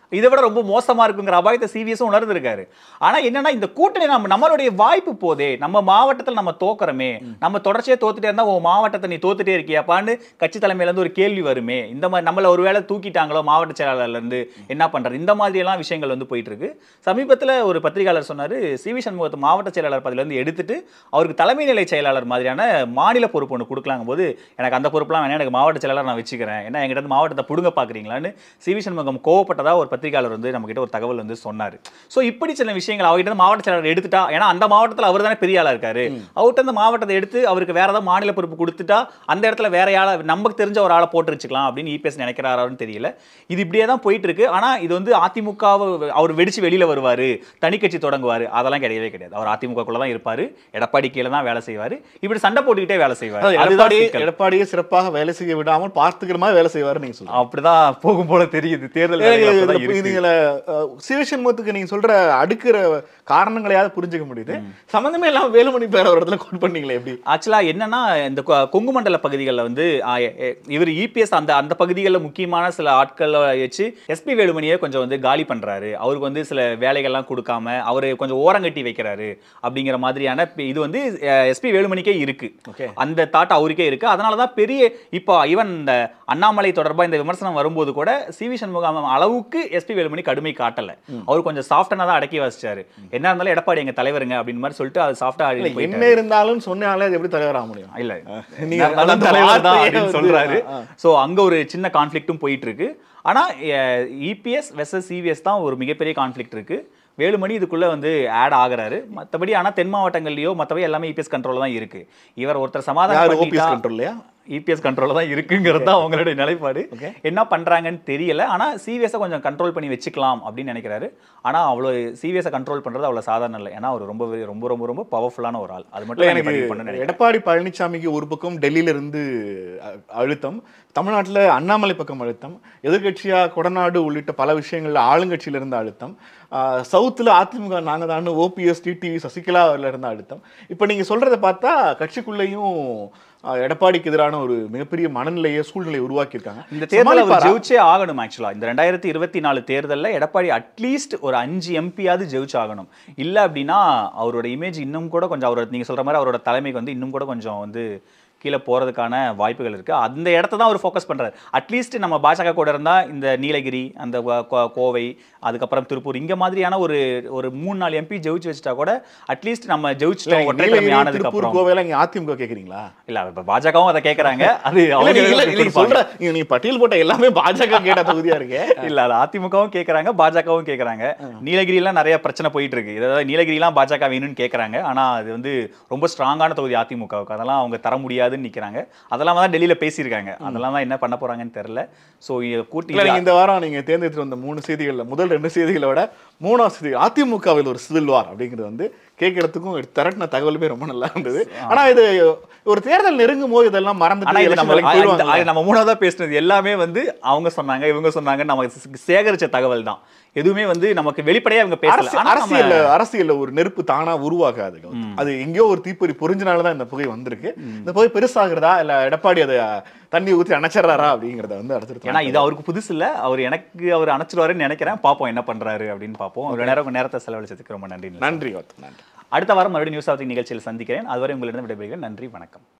S2: இதை விட ரொம்ப மோசமா இருக்குங்கிற அபாயத்தை சிவிஎஸும் உணர்ந்திருக்காரு ஆனா என்னன்னா இந்த கூட்டணி நம்ம நம்மளுடைய வாய்ப்பு போதே நம்ம மாவட்டத்தில் நம்ம தோக்குறோமே நம்ம தொடர்ச்சியா தோத்துட்டே இருந்தா உன் மாவட்டத்தை நீ தோத்துட்டே இருக்கியாப்பான்னு கட்சி தலைமையில இருந்து ஒரு கேள்வி வருமே இந்த மாதிரி நம்மள ஒருவேளை தூக்கிட்டாங்களோ மாவட்ட செயலாளர்ல இருந்து என்ன பண்றது இந்த மாதிரி எல்லாம் விஷயங்கள் வந்து போயிட்டு இருக்கு சமீபத்துல ஒரு பத்திரிகையாளர் சொன்னாரு சி வி சண்முகத்தை மாவட்ட செயலாளர் பதவியில இருந்து எடுத்துட்டு அவருக்கு தலைமை நிலை செயலாளர் மாதிரியான மாநில பொறுப்பு ஒன்று கொடுக்கலாங்க போது எனக்கு அந்த பொறுப்புலாம் வேணாம் எனக்கு மாவட்ட செயலாளர் நான் வச்சுக்கிறேன் ஏன்னா எங்கிட்ட இருந்து மாவட்டத்தை புடுங்க பாக்குறீங்களான்னு சி வி சண்முகம் கோவப்பட்டதா ஒரு பத்திரிகையாளர் வந்து நம்ம கிட்ட ஒரு தகவல் வந்து சொன்னார் ஸோ இப்படி சில விஷயங்கள் அவர்கிட்ட இருந்து மாவட்ட செயலாளர் எடுத்துட்டா ஏன்னா அந்த மாவட்டத்தில் அவர் தானே பெரிய ஆளா இருக்காரு அவர்கிட்ட இந்த மாவட்டத்தை எடுத்து அவருக்கு வேற ஏதாவது மாநில பொறுப்பு கொடுத்துட்டா அந்த இடத்துல வேற ஆளை நமக்கு தெரிஞ்ச ஒரு ஆளை போட்டு வச்சுக்கலாம் அப்படின்னு இபிஎஸ் நினைக்கிறாரான்னு தெரியல இது இப்படியே தான் போயிட்டு இருக்கு ஆனா இது வந்து அதிமுகவை அவர் வெடிச்சு வெளியில வருவாரு தனி கட்சி தொடங்குவாரு அதெல்லாம் கிடையவே கிடையாது அவர் அதிமுகக்குள்ள தான் இருப்பாரு எடப்பாடி கீழே தான் வேலை செய்வாரு இப்படி சண்டை போட்டுக்கிட்டே வேலை செய்வாரு
S4: அதாவது
S2: அதுதான்
S4: எடப்பாடி
S2: சிக்கல்.
S4: எடப்பாடியை சிறப்பாக வேலை செய்ய விடாமல் பார்த்துக்கிற மாதிரி வேலை செய்வாரு நீங்க சொல்லுங்க
S2: அப்படிதான் போகும் போல தெரியுது தேர்தல் வேலைகள் அப்படிதான் இருக்கு.
S4: நீங்கள சிவசண்முகத்துக்கு நீங்க சொல்ற அடுக்கிற காரணங்களையாவது புரிஞ்சுக்க முடியுது சம்பந்தமே இல்லாம வேலுமணி பேர் ஒரு இடத்துல கோட் பண்ணீங்களே எப்படி
S2: ஆக்சுவலா என்னன்னா இந்த கொ- கொங்கு மண்டல பகுதிகளில் வந்து ஆ, எ- எ- இவர் இபிஎஸ் அந்த அந்த பகுதிகளில் முக்கியமான சில ஆட்களை வச்சு எஸ்பி வேலுமணியை கொஞ்சம் வந்து காலி பண்றாரு அவருக்கு வந்து சில வேலைகள்லாம் கொடுக்காம அவர் கொஞ்சம் ஓரங்கட்டி வைக்கிறாரு அப்படிங்கிற மாதிரியான பி- இது வந்து எஸ்பி வேலுமணிக்கே இருக்கு
S4: Okay.
S2: அந்த தாட் அவருக்கே இருக்கு அதனால தான் பெரிய இப்போ ஈவன் இந்த அண்ணாமலை தொடர்பா இந்த விமர்சனம் வரும்போது கூட சி வி சண்முகம் அளவுக்கு எஸ்பி வேலுமணி கடுமை காட்டல அவர் கொஞ்சம் சாஃப்டனா தான் அடக்கி வச்சிட்டாரு என்ன இருந்தாலும் எடப்பாடி எங்க தலைவருங்க அப்படின்னு மாதிரி சொல்லிட்டு அது சாஃப்டா
S4: இல்ல,
S2: அழுகி
S4: என்ன இருந்தாலும் சொன்னாலே அது எப்படி தலைவராக முடியும்
S2: இல்ல
S4: நீங்க
S2: நீங்க
S4: அந்த
S2: தலைவர் தான்
S4: வார்த்தையை
S2: அப்படின்னு
S4: வந்து,
S2: சொல்றாரு
S4: ஆ,
S2: சோ அங்க ஒரு சின்ன கான்ஃப்ளிக்ட்டும் போயிட்டு இருக்கு ஆனா இபிஎஸ் வெர்சஸ் சிவிஎஸ் தான் ஒரு மிகப்பெரிய கான்ஃப்ளிக்ட் இருக்கு வேலுமணி இதுக்குள்ள வந்து ஆட் ஆகுறாரு மத்தபடி ஆனா தென் மாவட்டங்கள்லயோ மத்தபடி எல்லாமே இபிஎஸ் கண்ட்ரோல்ல தான் இருக்கு இவர் ஒருத்தர்
S4: யார்
S2: சமாதானம்
S4: ஓபிஎஸ் கண்ட்ரோல் இல்லையா
S2: இபிஎஸ் கண்ட்ரோல்ல தான் இருக்குங்கிறது தான் அவங்களுடைய நிலைப்பாடு
S4: Okay.
S2: என்ன பண்றாங்கன்னு தெரியல ஆனா சிவிஎஸ் கொஞ்சம் கண்ட்ரோல் பண்ணி வச்சுக்கலாம் அப்படின்னு நினைக்கிறாரு ஆனா அவ்வளோ சிவிஎஸ் கண்ட்ரோல் பண்றது அவ்வளவு சாதாரணம் இல்லை ஏன்னா அவர் ரொம்ப ரொம்ப ரொம்ப ரொம்ப பவர்ஃபுல்லான ஒரு ஆள் அது
S4: இல்ல,
S2: மட்டும்
S4: எனக்கு
S2: எனக்கு பண்ணணும்னு நினைக்கிறேன்
S4: எடப்பாடி பழனிசாமிக்கு ஒரு பக்கம் டெல்லியில இருந்து அ- அழுத்தம் தமிழ்நாட்டுல அண்ணாமலை பக்கம் அழுத்தம் எதிர்க்கட்சியா கொடநாடு உள்ளிட்ட பல விஷயங்கள்ல ஆளுங்கட்சியில இருந்து அழுத்தம் ஆஹ் சவுத்துல அதிமுக நாங்க தான் ஓபிஎஸ் டிடிவி சசிகலாவில் இருந்த அழுத்தம் இப்போ நீங்க சொல்றதை பார்த்தா கட்சிக்குள்ளேயும் ஆஹ் எடப்பாடிக்கு எதிரான ஒரு மிகப்பெரிய மனநிலையை சூழ்நிலையை உருவாக்கியிருக்காங்க
S2: இந்த தேர்தல் அவர்
S4: சமாளிப்பாரா?
S2: ஜெயிச்சே ஆகணும் ஆக்சுவலா இந்த ரெண்டாயிரத்தி இருபத்தி நாலு தேர்தலில் எடப்பாடி அட்லீஸ்ட் ஒரு அஞ்சு எம்பியாவது ஜெயிச்சு ஆகணும் இல்ல அப்படின்னா அவரோட இமேஜ் இன்னும் கூட கொஞ்சம் அவரோட நீங்க சொல்ற மாதிரி அவரோட தலைமைக்கு வந்து இன்னும் கூட கொஞ்சம் வந்து கீழே போறதுக்கான வாய்ப்புகள் இருக்கு அந்த இடத்த தான் அவர் ஃபோக்கஸ் பண்றாரு அட்லீஸ்ட் நம்ம பாஜக கூட இருந்தா இந்த நீலகிரி அந்த கோ- கோ- கோவை அதுக்கப்புறம் திருப்பூர் இங்க மாதிரியான ஒரு ஒரு மூணு நாலு எம்பி ஜெயிச்சு வச்சுட்டா கூட அட்லீஸ்ட் நம்ம
S4: இல்ல,
S2: ஜெயிச்சிட்டோம் ஒற்றை
S4: நீலகிரி,
S2: தலைமை ஆனதுக்கு
S4: திருப்பூர்
S2: அப்புறம்
S4: கோவையில இங்க அதிமுக கேக்குறீங்களா
S2: இல்ல இப்ப பாஜகவும் அதை கேக்குறாங்க அது
S4: இல்ல,
S2: அவங்க
S4: நீங்க- இல்ல, நீங்க
S2: கொடுப்பாங்க.
S4: சொல்ற நீங்க நீங்க பட்டியல் போட்ட எல்லாமே பாஜக கேட்ட தொகுதியா இருக்கு
S2: இல்ல அது அதிமுகவும் கேக்குறாங்க பாஜகவும் கேக்குறாங்க நீலகிரிலாம் நிறைய பிரச்சனை போயிட்டு இருக்கு இதாவது நீலகிரிலாம் பாஜக வேணும்னு கேக்குறாங்க ஆனா அது வந்து ரொம்ப ஸ்ட்ராங்கான தொகுதி அதிமுகவுக்கு அதெல்லாம் அவங்க தர முடியாதுன்னு நிக்கிறாங்க அதெல்லாம் தான் டெல்லியில பேசியிருக்காங்க அதெல்லாம் தான் என்ன பண்ண போறாங்கன்னு தெரியல சோ கூட்டி
S4: இல்ல நீங்க இந்த வாரம் நீங்க தேர்ந்தெடுத்து வந்த மூணு செய்திகள்ல முதல் ரெண்டு செய்திகளை விட மூணாவது செய்தி அதிமுகவில் ஒரு சிவில் வார் அப்படிங்கிறது வந்து கேட்கறதுக்கும் திரட்டின தகவலுமே ரொம்ப நல்லா இருந்தது ஆனா இது ஒரு தேர்தல் நெருங்கும் போது இதெல்லாம்
S2: ஆனா
S4: மறந்துட்டு
S2: இது
S4: election
S2: நம்ம
S4: வேலைக்கு
S2: அது-
S4: போயிடுவாங்கல்ல.
S2: அது நம்ம மூணாவதா பேசுனது எல்லாமே வந்து அவங்க சொன்னாங்க இவங்க சொன்னாங்க நமக்கு சேகரிச்ச தகவல் தான் எதுவுமே வந்து நமக்கு வெளிப்படையா இவங்க பேசல
S4: அரசியல்
S2: ஆனா நம்ம-
S4: அரசியல்ல அரசியல்ல ஒரு நெருப்பு தானா உருவாகாது கௌதம். அது எங்கேயோ ஒரு தீப்பொறி பொறிஞ்சனால தான் இந்த புகை வந்திருக்கு இந்த புகை பெருசாகிறதா இல்ல எடப்பாடி அதை தண்ணி ஊத்தி அணைச்சிடறாரா அப்படிங்கறத வந்து அடுத்து
S2: ஏன்னா இது அவருக்கு புதுசு இல்ல அவர் எனக்கு அவர் அணைச்சிருவாருன்னு நினைக்கிறேன் பாப்போம் என்ன பண்றாரு அப்படின்னு பாப்போம் ஒரு நேரம் நேரத்தை செலவழிச்சதுக்கு ரொம்ப நன்றி
S4: நன்றி கௌதம் நன்றி
S2: அடுத்த வாரம் மறுபடியும் நியூஸ் ஆஃப் நிகழ்ச்சியில் சந்திக்கிறேன் அதுவரை உங்களிடம் விடைபெறுகிறேன் நன்றி வணக்கம்